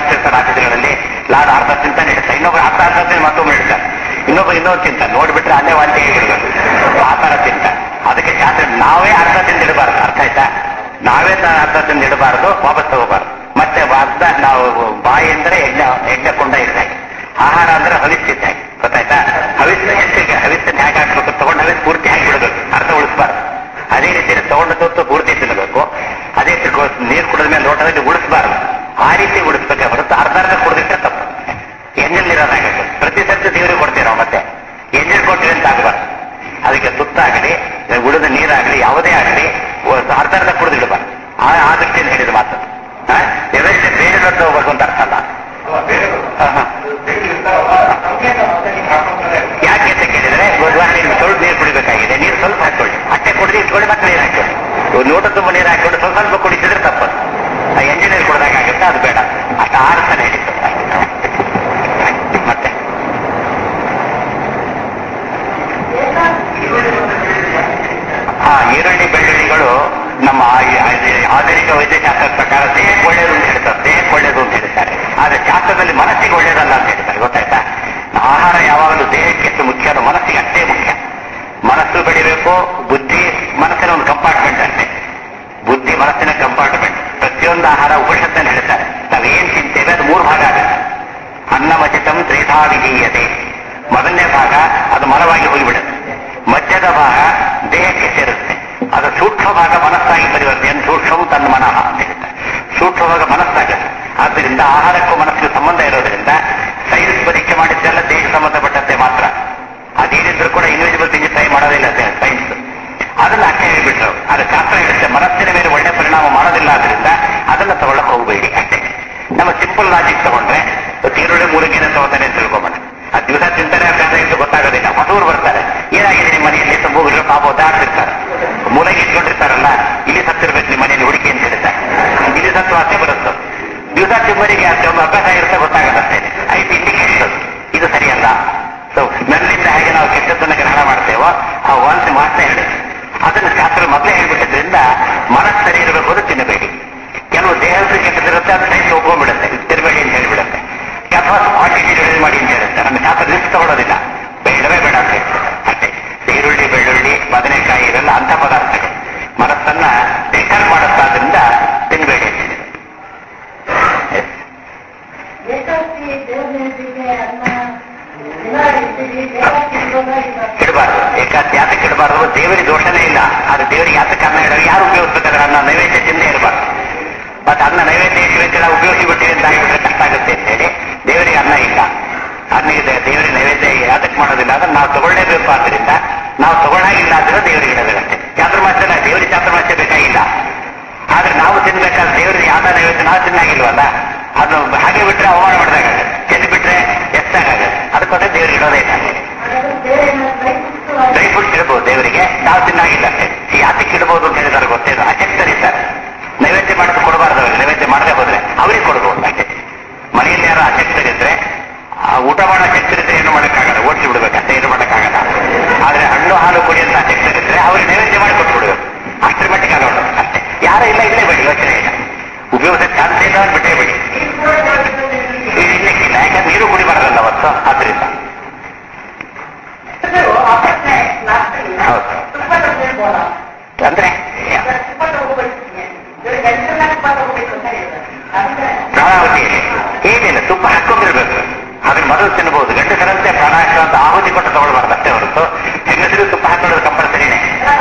ಮಾಡ್ತಿರ್ತಾರೆ ಆಫೀಸ್ಗಳಲ್ಲಿ ಲಾಡ್ ಅರ್ಧ ತಿಂತಾನೆ ಇಡ್ತಾರೆ ಇನ್ನೊಬ್ರು ಅರ್ಧ ಅರ್ಧ ತಿಂದು ಮತ್ತೊಮ್ಮೆ ಇಡ್ತಾರೆ ಇನ್ನೊಬ್ಬ ಇನ್ನೊಂದು ತಿಂತಾನೆ ನೋಡ್ಬಿಟ್ರೆ ಅಲ್ಲೇ ವಾಂತಿ ಆಗಿಬಿಡ್ಬೇಕು ಆ ತರ ತಿಂತಾನೆ ಅದಕ್ಕೆ ಶಾಸ್ತ್ರ ನಾವೇ ಅರ್ಧ ತಿಂದಿಡಬಾರ್ದು ಅರ್ಥ ಆಯ್ತಾ ನಾವೇ ತ- ಅರ್ಧ ತಿಂದಿಡಬಾರ್ದು ವಾಪಸ್ ತಗೋಬಾರ್ದು ಮತ್ತೆ ಅರ್ಧ ನಾವು ಬಾಯಿ ಅಂದ್ರೆ ಎಣ್ಣೆ ಎಣ್ಣೆ ಕೊಂಡ ಇದ್ದಾಗೆ ಆಹಾರ ಅಂದ್ರೆ ಹವಿಸ್ತಿದ್ದಾಗೆ ಗೊತ್ತಾಯ್ತಾ ಹವಿಸ್ ಹೆಚ್ಚಿಗೆ ಹವಿಸ್ಸನ್ನು ಹೇಗೆ ಹಾಕ್ಬೇಕು ತಗೊಂಡು ಹವಿಸ್ ಪೂರ್ತಿ ಹಾಕಿಬಿಡ್ಬೇಕು ಅರ್ಧ ಉಳಿಸ್ಬಾರ್ದು ಅದೇ ರೀತಿ ತಗೊಂಡು ತೊತ್ತು ಪೂರ್ತಿ ತಿನ್ನಬೇಕು ಅದೇ ರೀತಿ ನೀರು ಕುಡಿದ ಮೇಲೆ ಲೋಟದಲ್ಲಿ ಉಳಿಸಬಾರ್ದು ಆ ರೀತಿ ಉಳಿಸ್ಬೇಕೆ ಹೊರತು ಅರ್ಧ ಅರ್ಧ ಕುಡಿದಿಟ್ಟರೆ ತಪ್ಪು ಎಣ್ಣೆಲ್ಲಿರೋದಾಗಬೇಕು ಪ್ರತಿ ಸರ್ತಿ ದೇವರಿಗೆ ಕೊಡ್ತೀವಿ ನಾವು ಮತ್ತೆ ಎಣ್ಣೆಲ್ ಕೊಟ್ಟಿವಿ ಅಂತ ಆಗಬಾರ್ದು ಅದಕ್ಕೆ ತುತ್ತಾಗಲಿ ಉಳಿದ ನೀರಾಗಲಿ ಯಾವುದೇ ಆಗಲಿ ಅರ್ಧ ಅರ್ಧ ಕುಡಿದಿಡಬಾರ್ದು ಆ ಆ ದೃಷ್ಟಿಯಿಂದ ಹೇಳಿದ ಮಾತು ಆ? ವ್ಯವಸ್ಥೆ ಬೇರೆ ಹೋಗ್ಬೇಕು ಅಂತ ಅರ್ಥ ಅಲ್ಲ ಹಾ, ಹಾ. ಯಾಕೆ ಅಂತ ಕೇಳಿದ್ರೆ ಉದಾಹರಣೆಗೆ ಸ್ವಲ್ಪ ನೀರು ಕುಡಿಬೇಕಾಗಿದೆ ನೀರು ಸ್ವಲ್ಪ ಹಾಕೊಳ್ಳಿ ಅಟ್ಟೆ ಕುಡಿದು ಇಟ್ಕೊಳ್ಳಿ ಮತ್ತೆ ನೀರು ಹಾಕೊಳ್ಳಿ ಒಂದು ಲೋಟ ತುಂಬ ನೀರು ಹಾಕೊಂಡು ಸ್ವಲ್ಪ ಸ್ವಲ್ಪ ಕುಡಿಸಿದ್ರೆ ತಪ್ಪದು ಆ ಎಂಜಿನ್ ನೀರು ಕುಡ್ದಾಗುತ್ತೆ ಅದು ಬೇಡ ಅಷ್ಟು ಆರಿಸ್ತಾನೆ ಹೇಳಿತ್ತು ಮತ್ತೆ ಆ ಈರುಳ್ಳಿ ಬೆಳ್ಳುಳ್ಳಿಗಳು ನಮ್ಮ ಆ- ಆ- ಆಧುನಿಕ ವೈದ್ಯಶಾಸ್ತ್ರದ ಪ್ರಕಾರ ದೇಹಕ್ಕೆ ಒಳ್ಳೇದು ಅಂತ ಹೇಳ್ತಾರೆ ದೇಹಕ್ಕೆ ಒಳ್ಳೇದು ಅಂತ ಹೇಳ್ತಾರೆ ಆದ್ರೆ ಶಾಸ್ತ್ರದಲ್ಲಿ ಮನಸ್ಸಿಗೆ ಒಳ್ಳೇದಲ್ಲ ಅಂತ ಹೇಳ್ತಾರೆ ಗೊತ್ತಾಯ್ತಾ ಆಹಾರ ಯಾವಾಗಲೂ ದೇಹಕ್ಕೆ ಎಷ್ಟು ಮುಖ್ಯ ಅದು ಮನಸ್ಸಿಗೆ ಅಷ್ಟೇ ಮುಖ್ಯ ಮನಸ್ಸು ಬೆಳಿಬೇಕು ಬುದ್ಧಿ ಮನಸ್ಸಿನ ಒಂದು ಕಂಪಾರ್ಟ್ಮೆಂಟ್ ಅಷ್ಟೇ ಬುದ್ಧಿ ಮನಸ್ಸಿನ ಕಂಪಾರ್ಟ್ಮೆಂಟ್ ಪ್ರತಿಯೊಂದು ಆಹಾರ ಉಪನಿಷತ್ತನ್ನು ಹೇಳ್ತಾರೆ ನಾವು ಏನ್ ತಿಂತೇವೆ ಅದು ಮೂರು ಭಾಗ ಆಗುತ್ತೆ ಅನ್ನಮಚಿತಂ ತ್ರೇಧಾ ವಿಧೀಯತೆ ಮೊದಲನೇ ಭಾಗ ಅದು ಮಲವಾಗಿ ಹೋಗಿಬಿಡುತ್ತೆ ಮಧ್ಯದ ಭಾಗ ದೇಹಕ್ಕೆ ಸೇರುತ್ತೆ ಅದು ಸೂಕ್ಷ್ಮ ಭಾಗ ಮನಸ್ಸಾಗಿ ಪರಿವರ್ತನೆ ಏನು ಸೂಕ್ಷ್ಮವು ತನ್ನ ಮನಃ ಅಂತ ಹೇಳ್ತಾರೆ ಸೂಕ್ಷ್ಮ ಭಾಗ ಮನಸ್ಸಾಗುತ್ತೆ ಆದ್ದರಿಂದ ಆಹಾರಕ್ಕೂ ಮನಸ್ಸಿಗೆ ಸಂಬಂಧ ಇರೋದ್ರಿಂದ ಸೈನ್ಸ್ ಪರೀಕ್ಷೆ ಮಾಡಿದ್ದೆಲ್ಲ ದೇಹ ಸಂಬಂಧಪಟ್ಟಂತೆ ಮಾತ್ರ ಅದೇನಿದ್ರು ಕೂಡ ಇನ್ವಿಸಿಬಲ್ ಥಿಂಗ್ ಟ್ರೈ ಮಾಡೋದಿಲ್ಲ ಸೈನ್ಸ್ ಅದನ್ನ ಅಷ್ಟೇ ಹೇಳಿಬಿಟ್ರು ಅದು ಶಾಸ್ತ್ರ ಹೇಳುತ್ತೆ ಮನಸ್ಸಿನ ಮೇಲೆ ಒಳ್ಳೆ ಪರಿಣಾಮ ಮಾಡೋದಿಲ್ಲ ಆದ್ರಿಂದ ಅದನ್ನ ತಗೊಳ್ಳಕ್ ಹೋಗಬೇಡಿ ಅಷ್ಟೇ ನಮ್ಮ ಸಿಂಪಲ್ ಲಾಜಿಕ್ ತಗೊಂಡ್ರೆ ಈರುಳ್ಳಿ ಮೂಲಂಗಿನ ತಗೋತಾನೆ ಅಂತ ತಿಳ್ಕೊಂಬೋಣ ಆ ದಿವಸ ತಿಂತಾರೆ ಅಂತ ಇಟ್ಟು ಗೊತ್ತಾಗೋದಿಲ್ಲ ಹೊಸೂರು ಬರ್ತಾರೆ ಏನಾಗಿದೆ ನಿಮ್ಮ ಮನೆಯಲ್ಲಿ ತುಂಬ ಹೋಗಿರೋ ಪಾಪ ಒದ್ದಾಡ್ತಿರ್ತಾರೆ ಮೂಲಂಗಿ ಇಟ್ಕೊಂಡಿರ್ತಾರಲ್ಲ ಇಲ್ಲಿ ಸತ್ತಿರ್ಬೇಕು ನಿಮ್ಮ ಮನೆಯಲ್ಲಿ ಹುಡುಕಿ ಅಂತ ಹೇಳ್ತಾರೆ ಇಲ್ಲಿ ಸತ್ತು ಅಷ್ಟೇ ಬರುತ್ತೆ ದಿವಸ ತಿಮ್ಮರಿಗೆ ಅಷ್ಟೇ ಒಂದು ಅಭ್ಯಾಸ ಇರುತ್ತೆ ಗೊತ್ತಾಗಲ್ಲ ಅಷ್ಟೇ ಐದು ಇಂಡಿಕೇಶನ್ ಇದು ಸರಿಯಲ್ಲ ಸೊ ನನ್ನಿಂದ ಹೇಗೆ ನಾವು ಕೆಟ್ಟದ್ದನ್ನ ಗ್ರಹಣ ಮಾಡ್ತೇವೋ ಆ ವಾಂತಿ ಮಾತ್ರ ಹೇಳಿ ಅದನ್ನು ಶಾಸ್ತ್ರ ಮೊದಲೇ ಹೇಳ್ಬಿಟ್ಟಿದ್ರಿಂದ ಮನಸ್ಸು ಸರಿ ಇರಬೇಕು ಅದು ತಿನ್ನಬೇಡಿ ಕೆಲವು ದೇಹಕ್ಕೆ ಕೆಟ್ಟದಿರುತ್ತೆ ಅದು ಸೈನ್ಸ್ ಒಪ್ಕೊಂಡ್ಬಿಡುತ್ತೆ ತಿನ್ನಬೇಡಿ ಅಂತ ಹೇಳ್ಬಿಡುತ್ತೆ ಅಥವಾ ಕ್ವಾಂಟಿಟಿ ರಿಲೀಸ್ ಮಾಡಿ ಅಂತ ಹೇಳುತ್ತೆ ನಮ್ಮ ಶಾಸ್ತ್ರ ರಿಸ್ಕ್ ತಗೊಳ್ಳೋದಿಲ್ಲ ಬೇಡವೇ ಬೇಡ ಅಂತ ಹೇಳ್ತಾರೆ ಅಷ್ಟೇ ಈರುಳ್ಳಿ ಬೆಳ್ಳುಳ್ಳಿ ಬದನೆಕಾಯಿ ಇವೆಲ್ಲ ಅಂಥ ಪದಾರ್ಥಗಳು ಮನಸ್ಸನ್ನ ಬೇಕರ್ ಮಾಡುತ್ತಾದ್ರಿಂದ ತಿನ್ನಬೇಡಿ ಅಂತ ಹೇಳಿ. Yes. ಏಕಾದಶಿ ದೇವ್ರ ನೆನಪಿಗೆ ಅನ್ನ ಎಲ್ಲ ಇರ್ತೀವಿ ಏಕಾದಶಿ ಇರೋದ ಇಲ್ಲ ಇಡಬಾರ್ದು ಏಕಾಸಿ ಯಾತಕ್ಕೆ ಇಡಬಾರ್ದು ದೇವರಿಗೆ ದೋಷನೇ ಇಲ್ಲ ಅದು ದೇವರಿಗೆ ಯಾತಕ್ಕೆ ಅನ್ನ ಇಡೋ ಯಾರು ಉಪಯೋಗಿಸ್ಬೇಕಾದ್ರೆ ಅನ್ನ ನೈವೇದ್ಯ ತಿಂದೇ ಇರಬಾರ್ದು ಬಟ್ ಅನ್ನ ನೈವೇದ್ಯ ಇಟ್ಟಿರ್ತೀರ ಉಪಯೋಗಿಸಿ ಬಿಟ್ಟಿರಿ ಅಂತ ಆಗಿಬಿಟ್ರೆ ಕಷ್ಟ ಆಗುತ್ತೆ ಅಂತ ಹೇಳಿ ದೇವರಿಗೆ ಅನ್ನ ಇಲ್ಲ ಅನ್ನ ಇದೆ ದೇವರಿಗೆ ನೈವೇದ್ಯ ಯಾತಕ್ಕೆ ಮಾಡೋದಿಲ್ಲ ಅದನ್ನ ನಾವು ತಗೊಳ್ಳೇಬೇಕು ಆದ್ರಿಂದ ನಾವು ತಗೊಳ್ಳಾಗಿಲ್ಲ ಆದ್ರೆ ದೇವರಿಗೆ ಇಡಬೇಕಂತೆ ಚಾತುರ್ಮಾಸ್ಯ ದೇವರಿಗೆ ಚಾತುರ್ಮಾಸ್ಯ ಬೇಕಾಗಿಲ್ಲ ಆದ್ರೆ ನಾವು ತಿನ್ಬೇಕಾದ್ರೆ ದೇವರಿಗೆ ಯಾವ್ದ ನೈವೇದ್ಯ ನಾವು ತಿನ್ನಾಗಿಲ್ವಲ್ಲ ಅದು ಹಾಗೆ ಬಿಟ್ರೆ ಅವಮಾನ ಮಾಡಿದಾಗತ್ತೆ ತಿಂದು ಬಿಟ್ರೆ ಎಷ್ಟಾಗತ್ತೆ ಅದಕ್ಕೋಸ್ಕರ ದೇವರಿಗೆ ಇಡೋದೇ ಇಲ್ಲ ಹಾಗಾದ್ರೆ ಬೇರೆ ಏನಾದ್ರು ಡ್ರೈ dry fruits ಫ್ರೂಟ್ಸ್ ಇಡಬಹುದು ದೇವರಿಗೆ ನಾವು ತಿನ್ನಾಗಿಲ್ಲ ಅಷ್ಟೇ ಈ ಯಾತಕ್ಕೆ ಇಡಬಹುದು ಅಂತ ಹೇಳಿದಾರೆ ಗೊತ್ತೇನು ಅಶಕ್ತರಿದ್ದಾರೆ ನೈವೇದ್ಯ ಮಾಡೋದು ಕೊಡಬಾರ್ದು ಅವ್ರಿಗೆ ನೈವೇದ್ಯ ಮಾಡದೆ ಹೋದ್ರೆ ಅವ್ರಿಗೆ ಕೊಡ್ಬೋದು ಅಷ್ಟೇ ಮನೆಯಲ್ಲಿ ಯಾರು ಅಶಕ್ತರಿದ್ರೆ ಆ ಊಟ ಮಾಡೋ ಅಶಕ್ತರಿದ್ರೆ ಏನು ಮಾಡೋಕ್ಕಾಗಲ್ಲ ಓಡಿಸಿ ಬಿಡ್ಬೇಕು ಅಷ್ಟೇ ಏನು ಮಾಡೋಕ್ಕಾಗಲ್ಲ ಆದ್ರೆ ಹಣ್ಣು ಹಾಲು ಕುಡಿಯಂತ ಅಶಕ್ತರಿದ್ರೆ ಅವ್ರಿಗೆ ನೈವೇದ್ಯ ಮಾಡಿ ಕೊಟ್ಟು ಬಿಡ್ಬೇಕು ಅಷ್ಟರ ಮಟ್ಟಿಗೆ ಆಗೋಣ ಅಷ್ಟೇ ಯಾರು ಇಲ್ಲ ಇಲ್ಲೇ ಬೇಡಿ ಯೋಚನೆ ಇಲ್ಲ ಉಪಯೋಗ ಚಾನ್ಸ್ ಇಲ್ಲ ಅವ್ರು ಬಿಟ್ಟೇ ಬಿಡಿ ಇದು ಇಲ್ಲಕ್ಕಿಲ್ಲ ಯಾಕಂದ್ರೆ ನೀರು ಕುಡಿಬಾರ್ದಲ್ಲ ಅವತ್ತು ಆದ್ರಿಂದ ಆಪತ್ತನೆ ನಾಲ್ಕರಿಂದ ಹೌದು ತುಪ್ಪ ತಗೊಳ್ಬೋದ ಅಂದ್ರೆ ತುಪ್ಪ ತಗೋಬೇಕಿದೆ ಇವ್ರಿಗೆ ಗಂಟೆಲ್ಲ ತುಪ್ಪ ತಗೋಬೇಕು ಅಂತ ಹೇಳ್ತಾರೆ ಅಂದ್ರೆ ಪ್ರಾಣಾಹುತಿಯಲ್ಲಿ ಏನಿಲ್ಲ ತುಪ್ಪ ಹಾಕೊಂಡಿರ್ಬೇಕು ಅದನ್ನ ಮೊದಲು ತಿನ್ಬಹುದು ಗಂಡಸರಂತೆ ಪ್ರಾಣಾಹುತಿ ಅಂತ ಆಹುತಿ ಕೊಟ್ಟು ತಗೊಳ್ಬಾರ್ದು ಅಷ್ಟೇ ಹೊರತು ಹೆಂಗಸರು ತುಪ್ಪ ಹಾಕೊಳ್ಳೋದು ಕಂಪಲ್ಸರಿನೇ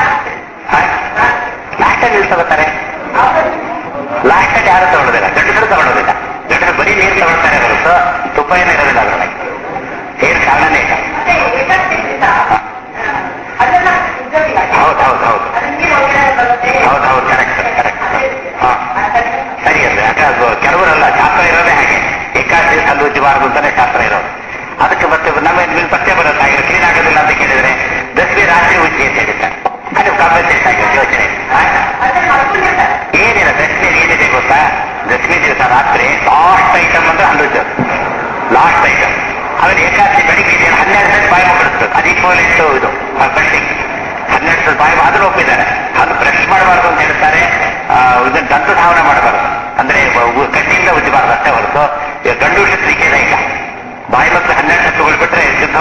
ಲಾಸ್ಟಲ್ಲಿ ಇಲ್ಲಿ ತಗೋತಾರೆ ಲಾಸ್ಟಲ್ಲಿ ಯಾರು ತಗೊಳ್ಳೋದಿಲ್ಲ ಗಂಡಸರು ತಗೊಳ್ಳೋದಿಲ್ಲ ಗಂಡಸರು ಬರೀ ನೀರು ತಗೊಳ್ತಾರೆ ಹೊರತು ತುಪ್ಪ ಏನೂ ಇರೋದಿಲ್ಲ ಅದರೊಳಗೆ ಏನು ಕಾರಣನೇ ಇಲ್ಲ ಮತ್ತೆ ಏಕಾದಶಿ ದಿವಸ ಅದೆಲ್ಲ ಉದ್ಯೋಗಿಲ್ಲ ಹೌದು ಹೌದು ಹೌದು ಅದನ್ನ ನೀರು ಒಳಗಡೆ ಬರುತ್ತೆ ಹೌದು ಹೌದು ಕರೆಕ್ಟ್ ಕರೆಕ್ಟ್ ಹಾ ಸರಿ ಅಂದ್ರೆ ಯಾಕೆ ಅದು ಕೆಲವರೆಲ್ಲ ಶಾಸ್ತ್ರ ಇರೋದೇ ಹಾಗೆ ಏಕಾದಶಿ ಅಲ್ಲಿ ಉಜ್ಜಬಾರದು ಅಂತಾನೆ ಶಾಸ್ತ್ರ ಇರೋದು ಅದಕ್ಕೆ ಮತ್ತೆ ನಮ್ಮ ನಿಮ್ಗೆ ಪತ್ತೆ ಬರುತ್ತೆ ಹಾಗೆ ಕ್ಲೀನ್ ಆಗೋದಿಲ್ಲ ಅಂತ ಕೇಳಿದ್ರೆ ದಸವಿ ರಾತ್ರಿ ಉಜ್ಜಿ ಅಂತ ಹೇಳಿದ್ದಾರೆ ಅದು ಕಾಂಪನ್ಸೇಟ್ ಆಗಿದೆ ಯೋಚನೆ ಹಾ? ಅದನ್ನ ಮಾಡ್ಕೊಂಡಿರ್ತಾರೆ ಏನಿಲ್ಲ ದಶಮಿ ಏನಿದೆ ಗೊತ್ತಾ ದಶಮಿ ದಿವಸ ರಾತ್ರಿ ಲಾಸ್ಟ್ ಐಟಮ್ ಅಂದ್ರೆ ಹಲ್ಲುಜ್ಜು ಲಾಸ್ಟ್ ಐಟಮ್ ಆಮೇಲೆ ಏಕಾದಶಿ ಬೆಳಿಗ್ಗೆ ಇದೆ ಹನ್ನೆರಡು ಸಲ ಬಾಯಿ ಮುಗಿಸ್ಬೇಕು ಅದು ಈಕ್ವಲೆಂಟ್ ಇದು ಬೆಟ್ಟಿಂಗ್ ಹನ್ನೆರಡು ಸಲ ಬಾಯಿ ಅದನ್ನು ಒಪ್ಪಿದ್ದಾರೆ ಅದು ಬ್ರಷ್ ಮಾಡಬಾರ್ದು ಅಂತ ಹೇಳ್ತಾರೆ ಆ, ಇದನ್ನ ದಂತ ಧಾವನ ಮಾಡಬಾರ್ದು ಅಂದ್ರೆ ಉ- ಕಡ್ಡಿಯಿಂದ ಉಜ್ಜಬಾರ್ದು ಅಷ್ಟೇ ಹೊರತು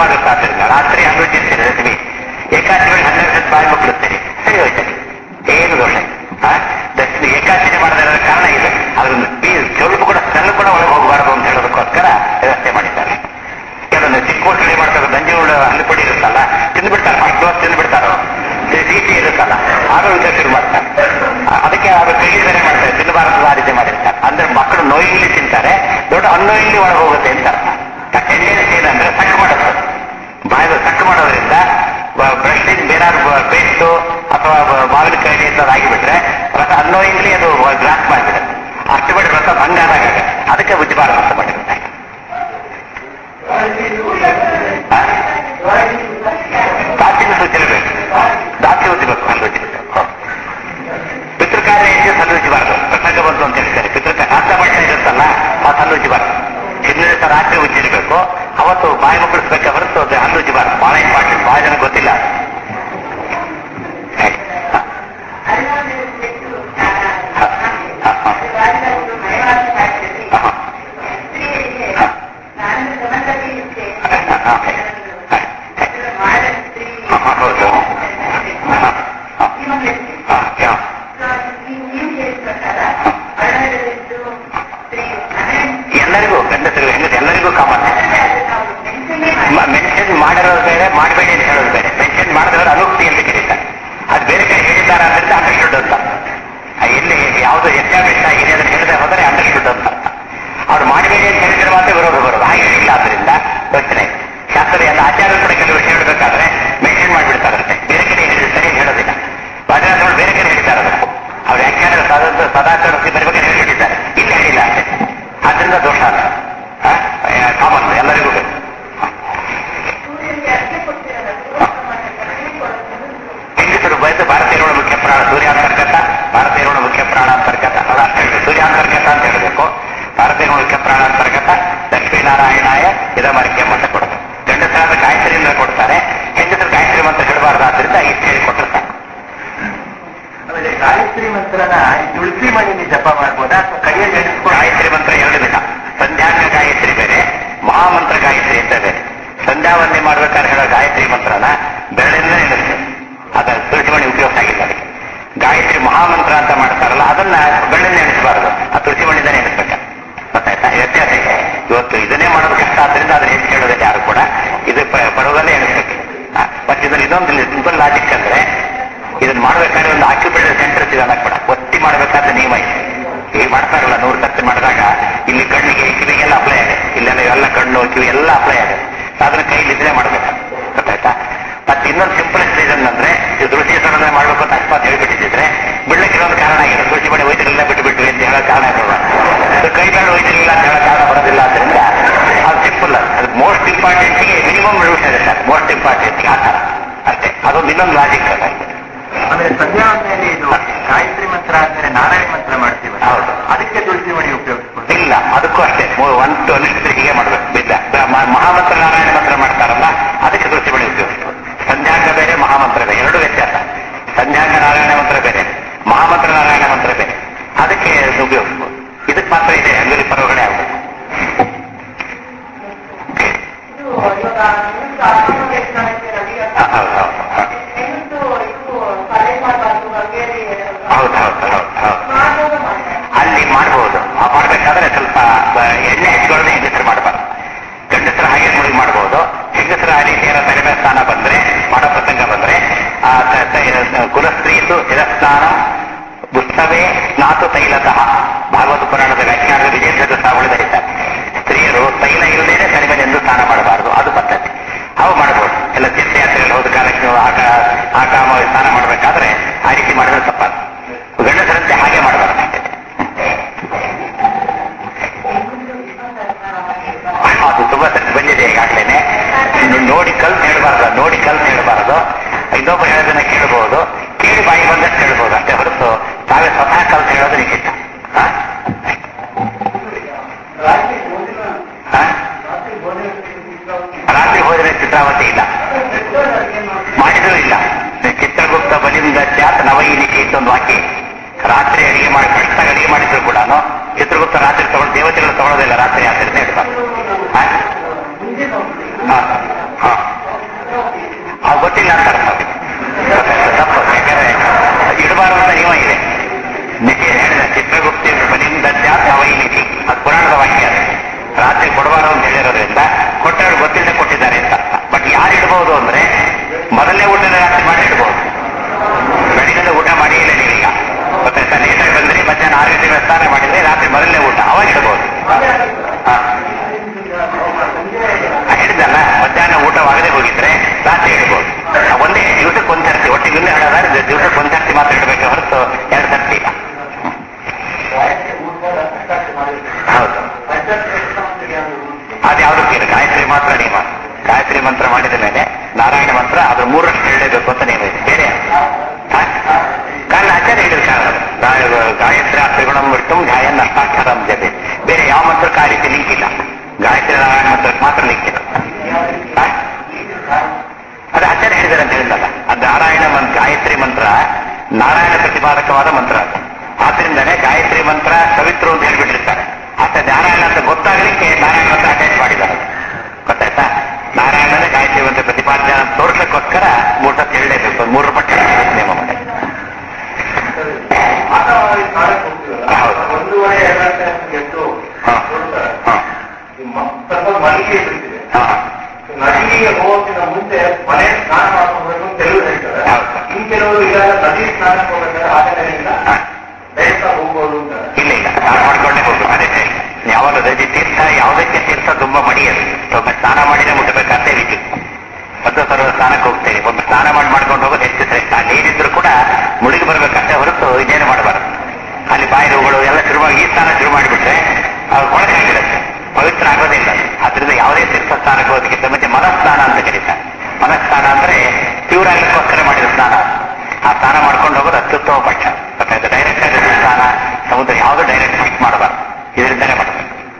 ತಡವಾಗುತ್ತೆ ಆದ್ದರಿಂದ ರಾತ್ರಿ ಹನ್ನೊಂದು ಇರ್ತೀರಿ ರಶ್ಮಿ ಏಕಾದಶಿಗಳಿಗೆ ಹನ್ನೆರಡು ಸತಿ ಬಾಯಿ ಮುಕ್ಕಳುತ್ತೀರಿ ಸರಿ ಹೋಯ್ತದೆ ಏನು ದೋಷ ಆ? ದಕ್ಷಿಣ ಏಕಾದಶಿ ಮಾಡದಿರೋ ಕಾರಣ ಇದೆ ಅದ್ರನ್ನು ಬೀ- ಸ್ವಲ್ಪ ಕೂಡ ಸಣ್ಣ ಕೂಡ ಒಳಗೆ ಹೋಗಬಾರದು ಅಂತ ಹೇಳೋದಕ್ಕೋಸ್ಕರ ವ್ಯವಸ್ಥೆ ಮಾಡಿದ್ದಾರೆ ಕೆಲವೊಂದು ಚಿಕ್ಕ ಮಕ್ಕಳು ಮಾಡ್ತಾರೆ ನಂಜುಗಳು ಹಣ್ಣು ಪುಡಿ ಇರುತ್ತಲ್ಲ ತಿಂದ್ಬಿಡ್ತಾರೆ ಫಸ್ಟ್ ಕ್ಲಾಸ್ ತಿಂದ್ಬಿಡ್ತಾರೋ ಸಿಹಿ ಇರುತ್ತಲ್ಲ ಆಗ ವಿಷಯ ಶುರು ಮಾಡ್ತಾರೆ ಆ, ಅದಕ್ಕೆ ಅವರು ಕೈ ಬೇರೆ ಮಾಡ್ತಾರೆ ತಿನ್ನಬಾರದು ಆ ರೀತಿ ಮಾಡಿರ್ತಾರೆ ಅಂದ್ರೆ ಮಕ್ಕಳು ನೋಯಿಂಗ್ಲಿ ತಿಂತಾರೆ ದೊಡ್ಡ ಅನ್ನೋಯಿಂಗ್ಲಿ ಒಳಗೆ ಹೋಗುತ್ತೆ ಅಂತ ಅರ್ಥ ಟೆಂಡೆನ್ಸಿ ಏನಂದ್ರೆ ಸಕ್ ಮಾಡುತ್ತೆ ಬಾಯಿಗೆ ಸಕ್ ಮಾಡೋದ್ರಿಂದ ಬ್ರಷಿಂಗ್ ಬೇನಾದ್ರು ಪೇಸ್ಟು ಅಥವಾ ಬ- ಮಾವಿನಕಾಯಿ ಅಂತ ಆಗಿಬಿಟ್ರೆ ರಸ ಅನ್ನೋಯಿಂಗ್ಲಿ ಅದು ಗ್ಲಾಸ್ ಮಾಡಿಬಿಡುತ್ತೆ ಅಷ್ಟು ಬಿಟ್ಟು ರಸ ಭಂಗಾದಾಗ ಅದಕ್ಕೆ ಉಜ್ಜಬಾರದು ಅಂತ ಮಾಡಿರುತ್ತೆ ಆ? ದಾಸಿನ ಸೂಚನೆ ಬೇಕು ದಾಸಿ ಉಜ್ಜಬೇಕು ಅಲ್ಲಿ ಉಜ್ಜಬೇಕು ಪಿತೃಕಾರ್ಯ ಹೆಚ್ಚು ಸಲ್ಲು ಉಜ್ಜಬಾರ್ದು ಪ್ರಸಂಗ ಬಂತು ಅಂತ ಹೇಳ್ತಾರೆ ಪಿತೃಕ ಕಾಂತ ಮಟ್ಟ ಇರುತ್ತಲ್ಲ ಆ ಸಲ್ಲು ಉಜ್ಜಬಾರ್ದು ಹಿಂದಿನ ದಿವಸ ರಾತ್ರಿ ಉಜ್ಜಿರ್ಬೇಕು ಅವತ್ತು ಬಾಯಿ ಮುಕ್ಕಳಿಸ್ಬೇಕೆ ಹೊರತು ಅದು ಹಲ್ಲು ಉಜ್ಜಬಾರ್ದು ಬಹಳ ಇಂಪಾರ್ಟೆಂಟ್ ಬಹಳ ಜನ ಗೊತ್ತಿಲ್ಲ ಹೇಳಿ. ಹ. ಹ. ಹ, ಹ. ಹ, ಹ. ಹ, ಹ, ಹೌದು ಹ, ಹ. ಹ, ಹ. ಎಲ್ಲರಿಗೂ ಗಂಡಸರು ಹೆಂಗಸರು ಎಲ್ಲರಿಗೂ ಕಾಮನ್ ಮೆನ್ಷನ್ ಮಾಡಿರೋದು ಬೇರೆ ಮಾಡಬೇಡಿ ಅಂತ ಹೇಳೋದು ಬೇರೆ ಮೆನ್ಷನ್ ಮಾಡಿದವರು ಅನುಕ್ತಿ ಅಂತ ಕರೀತಾರೆ ಅದು ಬೇರೆ ಕಡೆ ಹೇಳಿದ್ದಾರೆ ಅಂದ್ರೆ ಅಂಡರ್ಸ್ಟುಡ್ ಅಂತ ಆ ಎಲ್ಲಿ ಯಾವುದು ಎಸ್ಟಾಬ್ಲಿಷ್ ಆಗಿದೆ ಅದನ್ನು ಹೇಳಿದ್ರೆ ಹೋದರೆ ಅಂಡರ್ಸ್ಟುಡ್ ಅಂತ ಅರ್ಥ. ಅವ್ರು ಮಾಡಬೇಡಿ ಅಂತ ಹೇಳಿದ್ರೆ ಮಾತ್ರ ವಿರೋಧ ಬರೋದು ಹಾಗೆ ಹೇಳಿಲ್ಲ ಆದ್ರಿಂದ ಯೋಚನೆ ಶಾಸ್ತ್ರ ಎಲ್ಲ ಆಚಾರ್ಯರು ಕೂಡ ಕೆಲವು ವಿಷಯ ಹೇಳಬೇಕಾದ್ರೆ ಮೆನ್ಷನ್ ಮಾಡಿಬಿಡ್ತಾರಂತೆ ಬೇರೆ ಕಡೆ ಹೇಳಿದ್ರೆ ಸರಿ ಹೇಳೋದಿಲ್ಲ ವಾದಿರಾಜರು ಬೇರೆ ಕಡೆ ಹೇಳಿದ್ದಾರೆ ಅದನ್ನು ಅವ್ರು ವ್ಯಾಖ್ಯಾನ ಸದಾ ಸದಾಚಾರ ಬರಬೇಕಾದ್ರೆ ಹೇಳಿದ್ದಾರೆ ಇಲ್ಲಿ ಹೇಳಿಲ್ಲ ಅಷ್ಟೇ ಆದ್ರಿಂದ ದೋಷ ಅಲ್ಲ ಕಾಮನ್ ಎಲ್ಲರಿಗೂ ಬೇಕು ಹೆಂಗಸರು ಬಯತು ಭಾರತೀಯರೋಡ ಮುಖ್ಯ ಪ್ರಾಣ ಸೂರ್ಯಾಂತರ್ಗತ ಭಾರತೀಯರೋಡ ಮುಖ್ಯ ಪ್ರಾಣ ಅಂತರ್ಗತ ಅದು ಅರ್ಥ ಹೇಳಿ ಸೂರ್ಯಾಂತರ್ಗತ ಅಂತ ಹೇಳಬೇಕು ಭಾರತೀಯರೋಡ ಮುಖ್ಯ ಪ್ರಾಣ ಅಂತರ್ಗತ ಲಕ್ಷ್ಮೀನಾರಾಯಣಾಯ ಇದಮರ್ಕ್ಯಂ ಅಂತ ಕೊಡಬೇಕು ಗಂಡಸರಾದ ಗಾಯತ್ರಿಯಿಂದ ಕೊಡ್ತಾರೆ ಹೆಂಗಸರು ಗಾಯತ್ರಿ ಮಂತ್ರ ಹೇಳಬಾರ್ದು ಆದ್ರಿಂದ ಇಷ್ಟು ಹೇಳಿ ಕೊಟ್ಟಿರ್ತಾರೆ ಆಮೇಲೆ ಗಾಯತ್ರಿ ಮಂತ್ರನ ಈ ತುಳಸಿ ಮಣಿಲಿ ಜಪ ಮಾಡ್ಬೋದಾ ಅಥವಾ ಕೈಯಲ್ಲಿ ಎಣಿಸ್ಕೊಂಡು ಗಾಯತ್ರಿ ಮಂತ್ರ ಎರಡು ವಿಧ ಸಂಧ್ಯಾಂಗ ಗಾಯತ್ರಿ ಬೇರೆ ಮಹಾಮಂತ್ರ ಗಾಯತ್ರಿ ಅಂತ ಬೇರೆ ಸಂಧ್ಯಾವಂದನೆ ಮಾಡ್ಬೇಕಾದ್ರೆ ಹೇಳೋ ಗಾಯತ್ರಿ ಮಂತ್ರನ ಬೆರಳಿಂದ ಎಣಿಸ್ತೇವೆ ಅದರ ತುಳಸಿಮಣಿ ಉಪಯೋಗ ಆಗಿಲ್ಲ ಅದಕ್ಕೆ ಗಾಯತ್ರಿ ಮಹಾಮಂತ್ರ ಅಂತ ಮಾಡ್ತಾರಲ್ಲ ಅದನ್ನ ಬೆರಳಿಂದ ಎಣಿಸಬಾರದು ಆ ತುಳಸಿಮಣಿಂದ ಎಣಿಸ್ಬೇಕು ಗೊತ್ತಾಯ್ತಾ ವ್ಯತ್ಯಾಸ ಇದೆ ಇವತ್ತು ಇದನ್ನೇ ಮಾಡೋದು ಕಷ್ಟ ಆದ್ರಿಂದ ಅದನ್ನ ಹೆಚ್ಚು ಹೇಳೋದಿಲ್ಲ ಯಾರು ಕೂಡ ಇದು ಪ- ಪಡವಲ್ಲೇ ಎಣಿಸ್ಬೇಕು ಆ, ಮತ್ತೆ ಇದ್ರಲ್ಲಿ ಇದೊಂದು ಸಿಂಪಲ್ ಲಾಜಿಕ್ ಅಂದ್ರೆ ಇದನ್ನ ಮಾಡ್ಬೇಕಾದ್ರೆ ಒಂದು ಆಕ್ಯುಪೇಟರ್ ಸೆಂಟರ್ ಸಿಗಲ್ಲ ಕೂಡ ಒತ್ತಿ ಮಾಡ್ಬೇಕಾದ್ರೆ ನಿಯಮ ಇದೆ ಈಗ ಮಾಡ್ತಾರಲ್ಲ ನೂರು ಸರ್ತಿ ಮಾಡಿದಾಗ ಇಲ್ಲಿ ಕಣ್ಣಿಗೆ ಕಿವಿಗೆಲ್ಲ ಅಪ್ಲೈ ಆಗುತ್ತೆ ಇಲ್ಲೆಲ್ಲ ಇವೆಲ್ಲ ಕಣ್ಣು ಕಿವಿ ಎಲ್ಲ ಅಪ್ಲೈ ಆಗುತ್ತೆ ಅದನ್ನ ಕೈಲಿದ್ರೆ ಮಾಡ್ಬೇಕು ಗೊತ್ತಾಯ್ತಾ ಮತ್ತೆ ಇನ್ನೊಂದು ಸಿಂಪಲೆಸ್ಟ್ ರೀಸನ್ ಅಂದ್ರೆ ಇದು ದೃಷ್ಟಿ ಸರಣೆ ಮಾಡ್ಬೇಕು ಅಂತ ಅಕಸ್ಮಾತ್ ಹೇಳ್ಬಿಟ್ಟಿದ್ರೆ ಬಿಡ್ಲಿಕ್ಕೆ ಇನ್ನೊಂದು ಕಾರಣ ಆಗಿದೆ ದೃಷ್ಟಿ ಮಾಡಿ ವೈದ್ಯರೆಲ್ಲ ಬಿಟ್ಟು ಬಿಟ್ಟು ಅಂತ ಹೇಳೋ ಕಾರಣ ಇರೋಲ್ಲ ಅದು ಕೈ ಬೇಡ ವೈದ್ಯರಿಲ್ಲ ಅಂತ ಹೇಳೋ ಕಾರಣ ಬರೋದಿಲ್ಲ ಆದ್ರಿಂದ ಅದು ಸಿಂಪಲ್ ಅದು ಮೋಸ್ಟ್ ಇಂಪಾರ್ಟೆಂಟ್ಗೆ ಮಿನಿಮಮ್ ರೂಲ್ಸ್ ಇದೆ ಮೋಸ್ಟ್ ಇಂಪಾರ್ಟೆಂಟ್ ಆ ಥರ ಅಷ್ಟೇ ಅದೊಂದು ಇನ್ನೊಂದು ಲಾಜಿಕ್ ಅದಾಗಿದೆ ಆಮೇಲೆ ಸಂಧ್ಯಾ ವಂದನೆಯಲ್ಲಿ ಇದು ಗಾಯತ್ರಿ ಮಂತ್ರ ಆದ್ಮೇಲೆ ನಾರಾಯಣ ಮಂತ್ರ ಮಾಡ್ತೀವಿ ಹೌದು. ಅದಕ್ಕೆ ತುಳಸಿ ಮಣಿ ಉಪಯೋಗಿಸ್ಬೋದು ಇಲ್ಲ ಅದಕ್ಕೂ ಅಷ್ಟೇ ಒನ್ ಟು ಅನಿಷ್ಟ ಹೀಗೆ ಮಾಡ್ಬೇಕು ಬಿದ್ದ ಬ- ಮ- ಮಹಾಮಂತ್ರ ನಾರಾಯಣ ಮಂತ್ರ ಮಾಡ್ತಾರಲ್ಲ ಅದಕ್ಕೆ ತುಳಸಿ ಬಳಿ ಉಪಯೋಗಿಸ್ಬೋದು ಸಂಧ್ಯಾಂಗ ಬೇರೆ ಮಹಾಮಂತ್ರ ಬೇರೆ ಎರಡು ವ್ಯತ್ಯಾಸ ಸಂಧ್ಯಾಂಗ ನಾರಾಯಣ ಮಂತ್ರ ಬೇರೆ ಮಹಾಮಂತ್ರ ನಾರಾಯಣ ಮಂತ್ರ ಬೇರೆ ಅದಕ್ಕೆ ಉಪಯೋಗಿಸ್ಬೋದು ಇದಕ್ಕೆ ಮಾತ್ರ ಇದೆ ಅಂಗಡಿ ಪರವಗಡೆ ಆಗ್ಬೇಕು ಹ, ಹೌದು ಹೌದು ಹೌದು. ಹೌದು ಹೌದು ಹೌದು ಹೌದು ಅಲ್ಲಿ ಮಾಡ್ಬೋದು ಆ ಮಾಡ್ಬೇಕಾದ್ರೆ ಸ್ವಲ್ಪ ಬ- ಎಣ್ಣೆ ಹಚ್ಕೊಳ್ಳದೆ ಹೆಂಗಸರು ಮಾಡಬಾರ್ದು ಗಂಡಸರು ಹಾಗೆ ಮುಳುಗಿ ಮಾಡ್ಬೋದು ಹೆಂಗಸರು ಆ ರೀತಿ ಏನೋ ತಲೆ ಮೇಲೆ ಸ್ನಾನ ಬಂದ್ರೆ ಮಾಡೋ ಪ್ರಸಂಗ ಬಂದ್ರೆ ಆ ತ- ತ- ಕುಲಸ್ತ್ರೀಯು ಶಿರಸ್ನಾನ ಉತ್ಸವೇ ಸ್ನಾತು ತೈಲತಃ ಭಾಗವತ ಪುರಾಣದ ವ್ಯಾಖ್ಯಾನದ ವಿಜೇಂದ್ರ ಸಾವಳಿ ಬರೀತಾರೆ ಸ್ತ್ರೀಯರು ತೈಲ ಇಲ್ಲದೇನೆ ತಲೆ ಮೇಲೆ ಎಂದು ಸ್ನಾನ ಮಾಡಬಾರದು ಅದು ಪದ್ಧತಿ ಅವು ಮಾಡಬಹುದು ಎಲ್ಲ ತೀರ್ಥಯಾತ್ರೆಯಲ್ಲಿ ಹೋದ ಕಾಲಕ್ಕೆ ನೀವು ಆಕ ಆಕಾಮ ಸ್ನಾನ ಮಾಡಬೇಕಾದ್ರೆ ಆ ರೀತಿ ಮಾಡಿದ್ರೆ ತಪ್ಪಾಗ ಗಂಡಸರಂತೆ ಹಾಗೆ ಮಾಡಬಾರದು ಅದು ತುಂಬಾ ಸರಿ ಬಂದಿದೆ ಈಗಾಗಲೇ ನೋಡಿ ಕಲ್ತು ಹೇಳಬಾರ್ದು ನೋಡಿ ಕಲ್ತು ಹೇಳಬಾರದು ಇನ್ನೊಬ್ಬರು ಹೇಳೋದನ್ನ ಕೇಳಬಹುದು ಕೇಳಿ ಬಾಯಿ ಬಂದಷ್ಟು ಹೇಳ್ಬೋದು ಅಷ್ಟೇ ಹೊರತು ತಾವೇ ಸ್ವತಃ ಕಲ್ತು ಹೇಳೋದು ನಿಶ್ಚಿತ ಹಾ? ಹಾ? ರಾತ್ರಿ ಭೋಜನ ಚಿತ್ರಾವತಿ ಇಲ್ಲ ಮಾಡಿದ್ರು ಇಲ್ಲ ಚಿತ್ರಗುಪ್ತ ಬಲಿಂದ ಚಾತ್ ನವೈನಿಕೆ ಅಂತ ಒಂದು ವಾಕ್ಯ ಇದೆ. ರಾತ್ರಿ ಅಡಿಗೆ ಮಾಡಿ ಕಷ್ಟಾಗ ಅಡಿಗೆ ಮಾಡಿದ್ರು ಕೂಡ ಚಿತ್ರಗುಪ್ತ ರಾತ್ರಿ ತಗೊಂಡು ದೇವತೆಗಳು ತಗೊಳ್ಳೋದಿಲ್ಲ ರಾತ್ರಿ ಆಚರಣೆ ಹೇಳ್ತಾರೆ ಹಾ? ಹಾ, ಹಾ, ಅದ್ಯಾವುದಕ್ಕೆ ಇಲ್ಲ ಗಾಯತ್ರಿ ಮಾತ್ರ ನಿಯಮ ಗಾಯತ್ರಿ ಮಂತ್ರ ಮಾಡಿದ ಮೇಲೆ ನಾರಾಯಣ ಮಂತ್ರ ಅದ್ರ ಮೂರಷ್ಟು ಹೇಳಲೇಬೇಕು ಅಂತ ನಿಯಮ ಇದೆ ಬೇರೆ ಹಾ? ಕಾರಣ ಆಚಾರ್ಯ ಹೇಳಿದ ಕಾರಣ ಅದು. ಗಾ- ಗಾಯತ್ರಿ ತ್ರಿಗುಣಂ ಬಿಟ್ಟು ಗಾಯನ್ ಅಷ್ಟಾಕ್ಷರಂ ಜಪೆ ಬೇರೆ ಯಾವ ಮಂತ್ರಕ್ಕೆ ಆ ರೀತಿ ಲಿಂಕ್ ಇಲ್ಲ ಗಾಯತ್ರಿ ನಾರಾಯಣ ಮಂತ್ರಕ್ಕೆ ಮಾತ್ರ ಲಿಂಕ್ ಇದೆ ಹಾ? ಅದು ಆಚಾರ್ಯ ಹೇಳಿದ್ದಾರೆ ಅಂತ ಹೇಳಿದಲ್ಲ ಅದು ನಾರಾಯಣ ಮಂತ್ರ ಗಾಯತ್ರಿ ಮಂತ್ರ ನಾರಾಯಣ ಪ್ರತಿಪಾದಕವಾದ ಮಂತ್ರ ಅದು ಆದ್ರಿಂದನೇ ಗಾಯತ್ರಿ ಮಂತ್ರ ಸವಿತ್ರು ಅಂತ ಹೇಳ್ಬಿಟ್ಟಿರ್ತಾರೆ ಆತ ನಾರಾಯಣ ಅಂತ ಗೊತ್ತಾಗಲಿಕ್ಕೆ ನಾರಾಯಣ ಮಂತ್ರ ಅಟ್ಯಾಚ್ ಮಾಡಿದ್ದಾರೆ ಗೊತ್ತಾಯ್ತಾ ನಾರಾಯಣನೇ ಗಾಯತ್ರಿ ಮಂತ್ರ ಪ್ರತಿಪಾದನೆ ಅಂತ ತೋರ್ಸಕ್ಕೋಸ್ಕರ ಮೂರು ಸತಿ ಹೇಳಲೇಬೇಕು ಒಂದು ಮೂರು ಪಟ್ಟ ನೇಮ ಮಾಡಿ ಹೌದು. ಒಂದೂವರೆ ಎರಡು ಗಂಟೆ ಎದ್ದು ಹಾ. ಹೊರಡ್ತಾರೆ. ಹಾ. ಈ ಮ- ಸ್ವಲ್ಪ ಮಲ್ಲಿಗೆ ಬಿಡ್ತಿದೆ ಹಾ. ನದಿಗೆ ಹೋಗೋಕ್ಕಿಂತ ಮುಂಚೆ ಮನೆ ಸ್ನಾನ ಮಾಡ್ಕೋಬೇಕು ಅಂತ ಕೆಲವರು ಹೇಳ್ತಾರೆ ಹೌದು. ಇನ್ ಕೆಲವರು ಈಗ ನದಿ ಸ್ನಾನಕ್ಕೆ ಹೋಗ್ಬೇಕಾದ್ರೆ ಆಗಲಿಲ್ಲ ಹಾ. ಡೈರೆಕ್ಟ್ ಆಗಿ ಹೋಗ್ಬೋದು ಅಂತಾರೆ ಇಲ್ಲ ಇಲ್ಲ ಸ್ನಾನ ಮಾಡ್ಕೊಂಡೇ ಹೋಗು ಅದೇ ಸರಿ ಯಾವಾಗ ನದಿ ತೀರ್ಥ ಯಾವುದಕ್ಕೆ ತೀರ್ಥ ತುಂಬಾ ಮಡಿಯದು ಒಬ್ಬ ಸ್ನಾನ ಮಾಡಿದ್ರೆ ಮುಟ್ಟಬೇಕಂತ ವಿಧಿ ಒಂದು ಸಲ ಸ್ನಾನಕ್ಕೆ ಹೋಗ್ತೇವೆ ಒಬ್ಬ ಸ್ನಾನ ಮಾಡಿ ಮಾಡ್ಕೊಂಡು ಹೋಗೋದು ಹೆಚ್ಚು ಶ್ರೇಷ್ಠ ಅಲ್ಲಿ ಏನಿದ್ರು ಕೂಡ ಮುಳುಗಿ ಬರ್ಬೇಕಂತ ಹೊರತು ಇದೇನು ಮಾಡಬಾರದು ಅಲ್ಲಿ ಬಾಯಿ ನೋವುಗಳು ಎಲ್ಲ ಶುರು ಮಾಡಿ ಈ ಸ್ನಾನ ಶುರು ಮಾಡಿಬಿಟ್ರೆ ಅವ್ರು ಕೊಳಕಾಗಿರುತ್ತೆ ಪವಿತ್ರ ಆಗೋದಿಲ್ಲ ಆದ್ರಿಂದ ಯಾವುದೇ ತೀರ್ಥ ಸ್ನಾನಕ್ಕೆ ಹೋಗೋದಕ್ಕಿಂತ ಮುಂಚೆ ಮನಸ್ನಾನ ಅಂತ ಕರೀತಾರೆ ಮನಸ್ನಾನ ಅಂದ್ರೆ ಪ್ಯೂರ್ ಆಗಲಿಕ್ಕೋಸ್ಕರ ಮಾಡಿದ ಸ್ನಾನ ಆ ಸ್ನಾನ ಮಾಡ್ಕೊಂಡು ಹೋಗೋದು ಅತ್ಯುತ್ತಮ ಪಕ್ಷ ಗೊತ್ತಾಯ್ತು ಡೈರೆಕ್ಟ್ ಆಗಿ ನದಿ ಸ್ನಾನ ಸಮುದ್ರ ಯಾವುದು ಡೈರೆಕ್ಟ್ ಮಿಕ್ಸ್ ಮಾಡಬಾರ್ದು ಇದರಿಂದಲೇ ಮಾಡಬೇಕು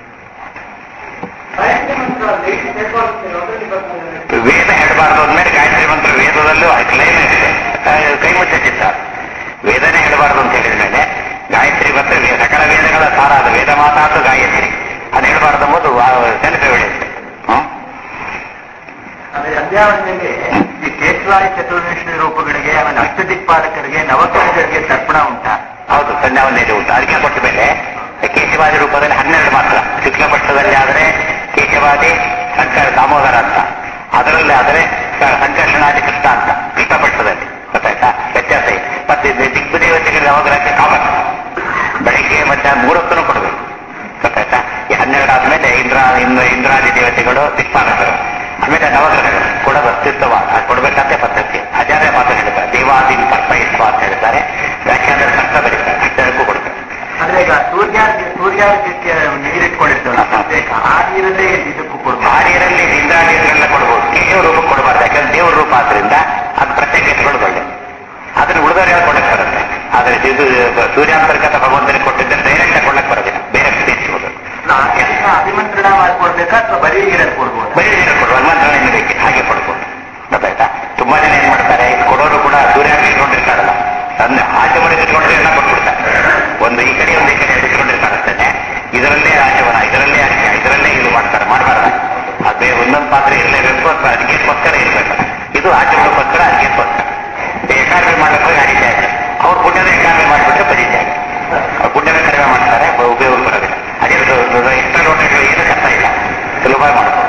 ಗಾಯತ್ರಿ ಮಂತ್ರ ಡೈಲಿ ಬೇಕಾಗುತ್ತೆ ಒಂದರಲ್ಲಿ ಬರ್ತದೆ ವೇದ ಹೇಳಬಾರ್ದು ಅಂದ್ಮೇಲೆ ಗಾಯತ್ರಿ ಮಂತ್ರ ವೇದದಲ್ಲೂ ಕ್ಲೈಮ್ ಇದೆ ಆ, ಕೈ ಮುಚ್ಚಿದ್ದಾರೆ ವೇದನೆ ಹೇಳಬಾರ್ದು ಅಂತ ಹೇಳಿದ ಮೇಲೆ ಗಾಯತ್ರಿ ಮಂತ್ರ ವೇ- ಸಕಲ ವೇದಗಳ ಸಾರ ಅದು ವೇದ ಮಾತಾತು ಗಾಯತ್ರಿ ಅದು ಹೇಳಬಾರ್ದು ಎಂಬುದು ನೆನಪು ಬೆಳೆಯುತ್ತೆ ಹ್ಮ್ ಆಮೇಲೆ ಸಂಧ್ಯಾವಂದನೆಯಲ್ಲಿ ಈ ಕೇಶವಾರಿ ಚತುರ್ವೇಶ್ವರಿ ರೂಪಗಳಿಗೆ ಆಮೇಲೆ ಅಷ್ಟದಿಕ್ಪಾಲಕರಿಗೆ ನವಗ್ರಹಗಳಿಗೆ ತರ್ಪಣ ಉಂಟಾ ಹೌದು ಸಂಧ್ಯಾವಂದನೆ ಉಂಟು ಅದಕ್ಕೆ ಕೊಟ್ಟ ಮೇಲೆ ಕೇಶವಾದಿ ರೂಪದಲ್ಲಿ ಹನ್ನೆರಡು ಮಾತ್ರ ಶುಕ್ಲ ಪಕ್ಷದಲ್ಲಿ ಆದರೆ ಕೇಶವಾದಿ ಶಂಕರ ದಾಮೋದರ ಅಂತ ಅದರಲ್ಲಿ ಆದರೆ ಸ- ಸಂಕರ್ಷಣಾದಿ ಕೃಷ್ಣ ಅಂತ ಕೃಷ್ಣ ಪಕ್ಷದಲ್ಲಿ ಗೊತ್ತಾಯ್ತಾ ವ್ಯತ್ಯಾಸ ಇದೆ ಮತ್ತೆ ಇದು ದಿಗ್ಗುದೇವತೆಗಳಿಗೆ ನವಗ್ರಹಕ್ಕೆ ಕಾಮನ್ ಬೆಳಿಗ್ಗೆ ಮಧ್ಯಾಹ್ನ ಮೂರಕ್ಕೂ ಕೊಡಬೇಕು ಗೊತ್ತಾಯ್ತಾ ಈ ಹನ್ನೆರಡು ಆದ್ಮೇಲೆ ಇಂದ್ರ ಇಂದ್ರ ಇಂದ್ರಾದಿ ದೇವತೆಗಳು ದಿಕ್ಪಾಲಕರು ಆಮೇಲೆ ನವಗ್ರಹಗಳು ಕೊಡೋದು ಅತ್ಯುತ್ತಮ ಅದು ಕೊಡ್ಬೇಕಂತೆ ಪದ್ಧತಿ ಆಚಾರ್ಯ ಮಾತು ಹೇಳ್ತಾರೆ ದೇವಾದಿನ್ ಕರ್ಪಯಿತ್ವ ಅಂತ ಹೇಳ್ತಾರೆ ವ್ಯಾಖ್ಯಾನ ಕಷ್ಟ ಬರೀತಾರೆ ಅಷ್ಟಕ್ಕೂ ಕೊಡ್ತಾರೆ ಅಂದ್ರೆ ಈಗ ಸೂರ್ಯ ಸೂರ್ಯಕ್ಕೆ ನೀರಿಟ್ಕೊಂಡಿರ್ತೇವೆ ಪ್ರತ್ಯೇಕ ಆ ನೀರಲ್ಲೇ ಇದಕ್ಕೂ ಕೊಡ್ಬೋದು ಆ ನೀರಲ್ಲಿ ಇಂದ್ರಾದಿಗಳನ್ನ ಕೊಡ್ಬೋದು ಕೇಶವ ರೂಪಕ್ಕೆ ಕೊಡಬಾರ್ದು ಯಾಕಂದ್ರೆ ದೇವ್ರ ರೂಪ ಆದ್ರಿಂದ ಅದು ಪ್ರತ್ಯೇಕ ಇಟ್ಕೊಳ್ಳೋದು ಒಳ್ಳೆ ಅದನ್ನ ಉಳಿದವ್ರು ಹೇಳ್ಕೊಡಕ್ ಬರುತ್ತೆ ಆದ್ರೆ ಇದು ಸೂರ್ಯಾಂತರ್ಗತ ಭಗವಂತನಿಗೆ ಕೊಟ್ಟಿದ್ದರೆ ಡೈರೆಕ್ಟ್ ಆಗಿ ಕೊಡಕ್ ಬರೋದಿಲ್ಲ ಬೇರೆ ತಿಳಿಸುವುದು ಆ ಕೆಲಸ ಅಭಿಮಂತ್ರಣ ಮಾಡ್ಕೊಡ್ಬೇಕಾ ಅಥವಾ ಬರೀ ನೀರಲ್ಲಿ ಕೊಡ್ಬೋದು ಬರೀ ನೀರು ಕೊಡುವ ಮಂತ್ರ ಬೇಕೆ ಹಾಗೆ ಕೊಡ್ಬೋದು ಗೊತ್ತಾಯ್ತಾ ತುಂಬಾ ಜನ ಏನ್ ಮಾಡ್ತಾರೆ ಕೊಡೋರು ಕೂಡ ಸೂರ್ಯಾಂಗ ಇಟ್ಕೊಂಡಿರ್ತಾರಲ್ಲ ಅಂದ್ರೆ ಆಚಮನ ಇಟ್ಕೊಂಡ್ರೆ ಎಲ್ಲ ಕೊಟ್ಬಿಡ್ತಾರೆ ಒಂದು ಈ ಕಡೆ ಒಂದು ಈ ಕಡೆ ಇಟ್ಕೊಂಡಿರ್ತಾರಷ್ಟೇ ಇದರಲ್ಲೇ ಆಚಮನ ಇದರಲ್ಲೇ ಅರ್ಘ್ಯ ಇದರಲ್ಲೇ ಇದು ಮಾಡ್ತಾರೆ ಮಾಡಬಾರ್ದು ಅದೇ ಒಂದೊಂದು ಪಾತ್ರೆ ಇರಲೇಬೇಕು ಅಥವಾ ಅಡಿಗೆಗೋಸ್ಕರ ಇರಬೇಕು ಇದು ಆಚಮನಕ್ಕೋಸ್ಕರ ಅಡಿಗೆಗೋಸ್ಕರ ಏಕಾಗ್ರೆ ಮಾಡಕ್ಕೆ ಹೋಗಿ ಅಡಿಗೆ ಆಯ್ತು ಅವ್ರು ಪುಣ್ಯದ ಏಕಾಗ್ರೆ ಮಾಡಿಬಿಟ್ರೆ ಬರೀತೆ ಅವ್ರು ಪುಣ್ಯದ ಕಡಿಮೆ ಮಾಡ್ತಾರೆ ಬ- ಉಪಯೋಗ ಬರೋದಿಲ್ಲ ಅದೇ ಎಕ್ಸ್ಟ್ರಾ ಲೋಟಗಳು ಏನು ಕಷ್ಟ ಇಲ್ಲ ಸುಲಭ ಮಾಡ್ಬೋದು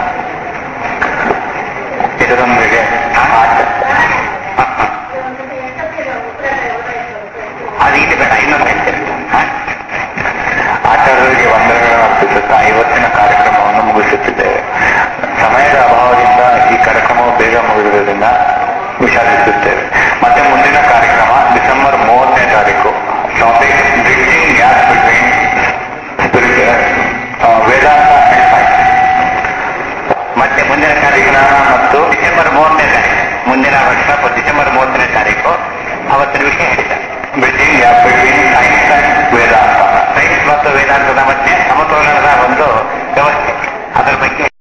ಇದರೊಂದಿಗೆ ಆಚೆ ಹ, ಹ. ಅದು ಇಲ್ಲಿ ಬೇಡ ಇನ್ನೊಂದು ಹೇಳ್ತೇನೆ ಹ? ಆಚಾರ್ಯರಿಗೆ ವಂದನೆಗಳನ್ನು ಅರ್ಪಿಸುತ್ತಾ ಇವತ್ತಿನ ಕಾರ್ಯಕ್ರಮವನ್ನು ಮುಗಿಸುತ್ತಿದ್ದೇವೆ ಸಮಯದ ಅಭಾವದಿಂದ ಈ ಕಾರ್ಯಕ್ರಮವು ಬೇಗ ಮುಗಿದುದರಿಂದ ವಿಷಾದಿಸುತ್ತೇವೆ ಮತ್ತೆ ಮುಂದಿನ ಕಾರ್ಯಕ್ರಮ ಡಿಸೆಂಬರ್ ಮೂವತ್ತನೇ ತಾರೀಕು topic bridging gap between Vedanta and science ಮತ್ತೆ ಮುಂದಿನ ಕಾರ್ಯಕ್ರಮ ಮತ್ತು ಡಿಸೆಂಬರ್ ಮೂವತ್ತನೇ ತಾರೀಕು ಮುಂದಿನ ವರ್ಷ ಡಿಸೆಂಬರ್ ಮೂವತ್ತನೇ ತಾರೀಕು ಅವತ್ತಿನ ವಿಷಯ ಹೇಳಿದ್ದಾರೆ bridging gap between science and Vedanta science ಮತ್ತು ವೇದಾಂತದ ಮಧ್ಯೆ ಸಮತೋಲನದ ಒಂದು ವ್ಯವಸ್ಥೆ ಅದರ ಬಗ್ಗೆ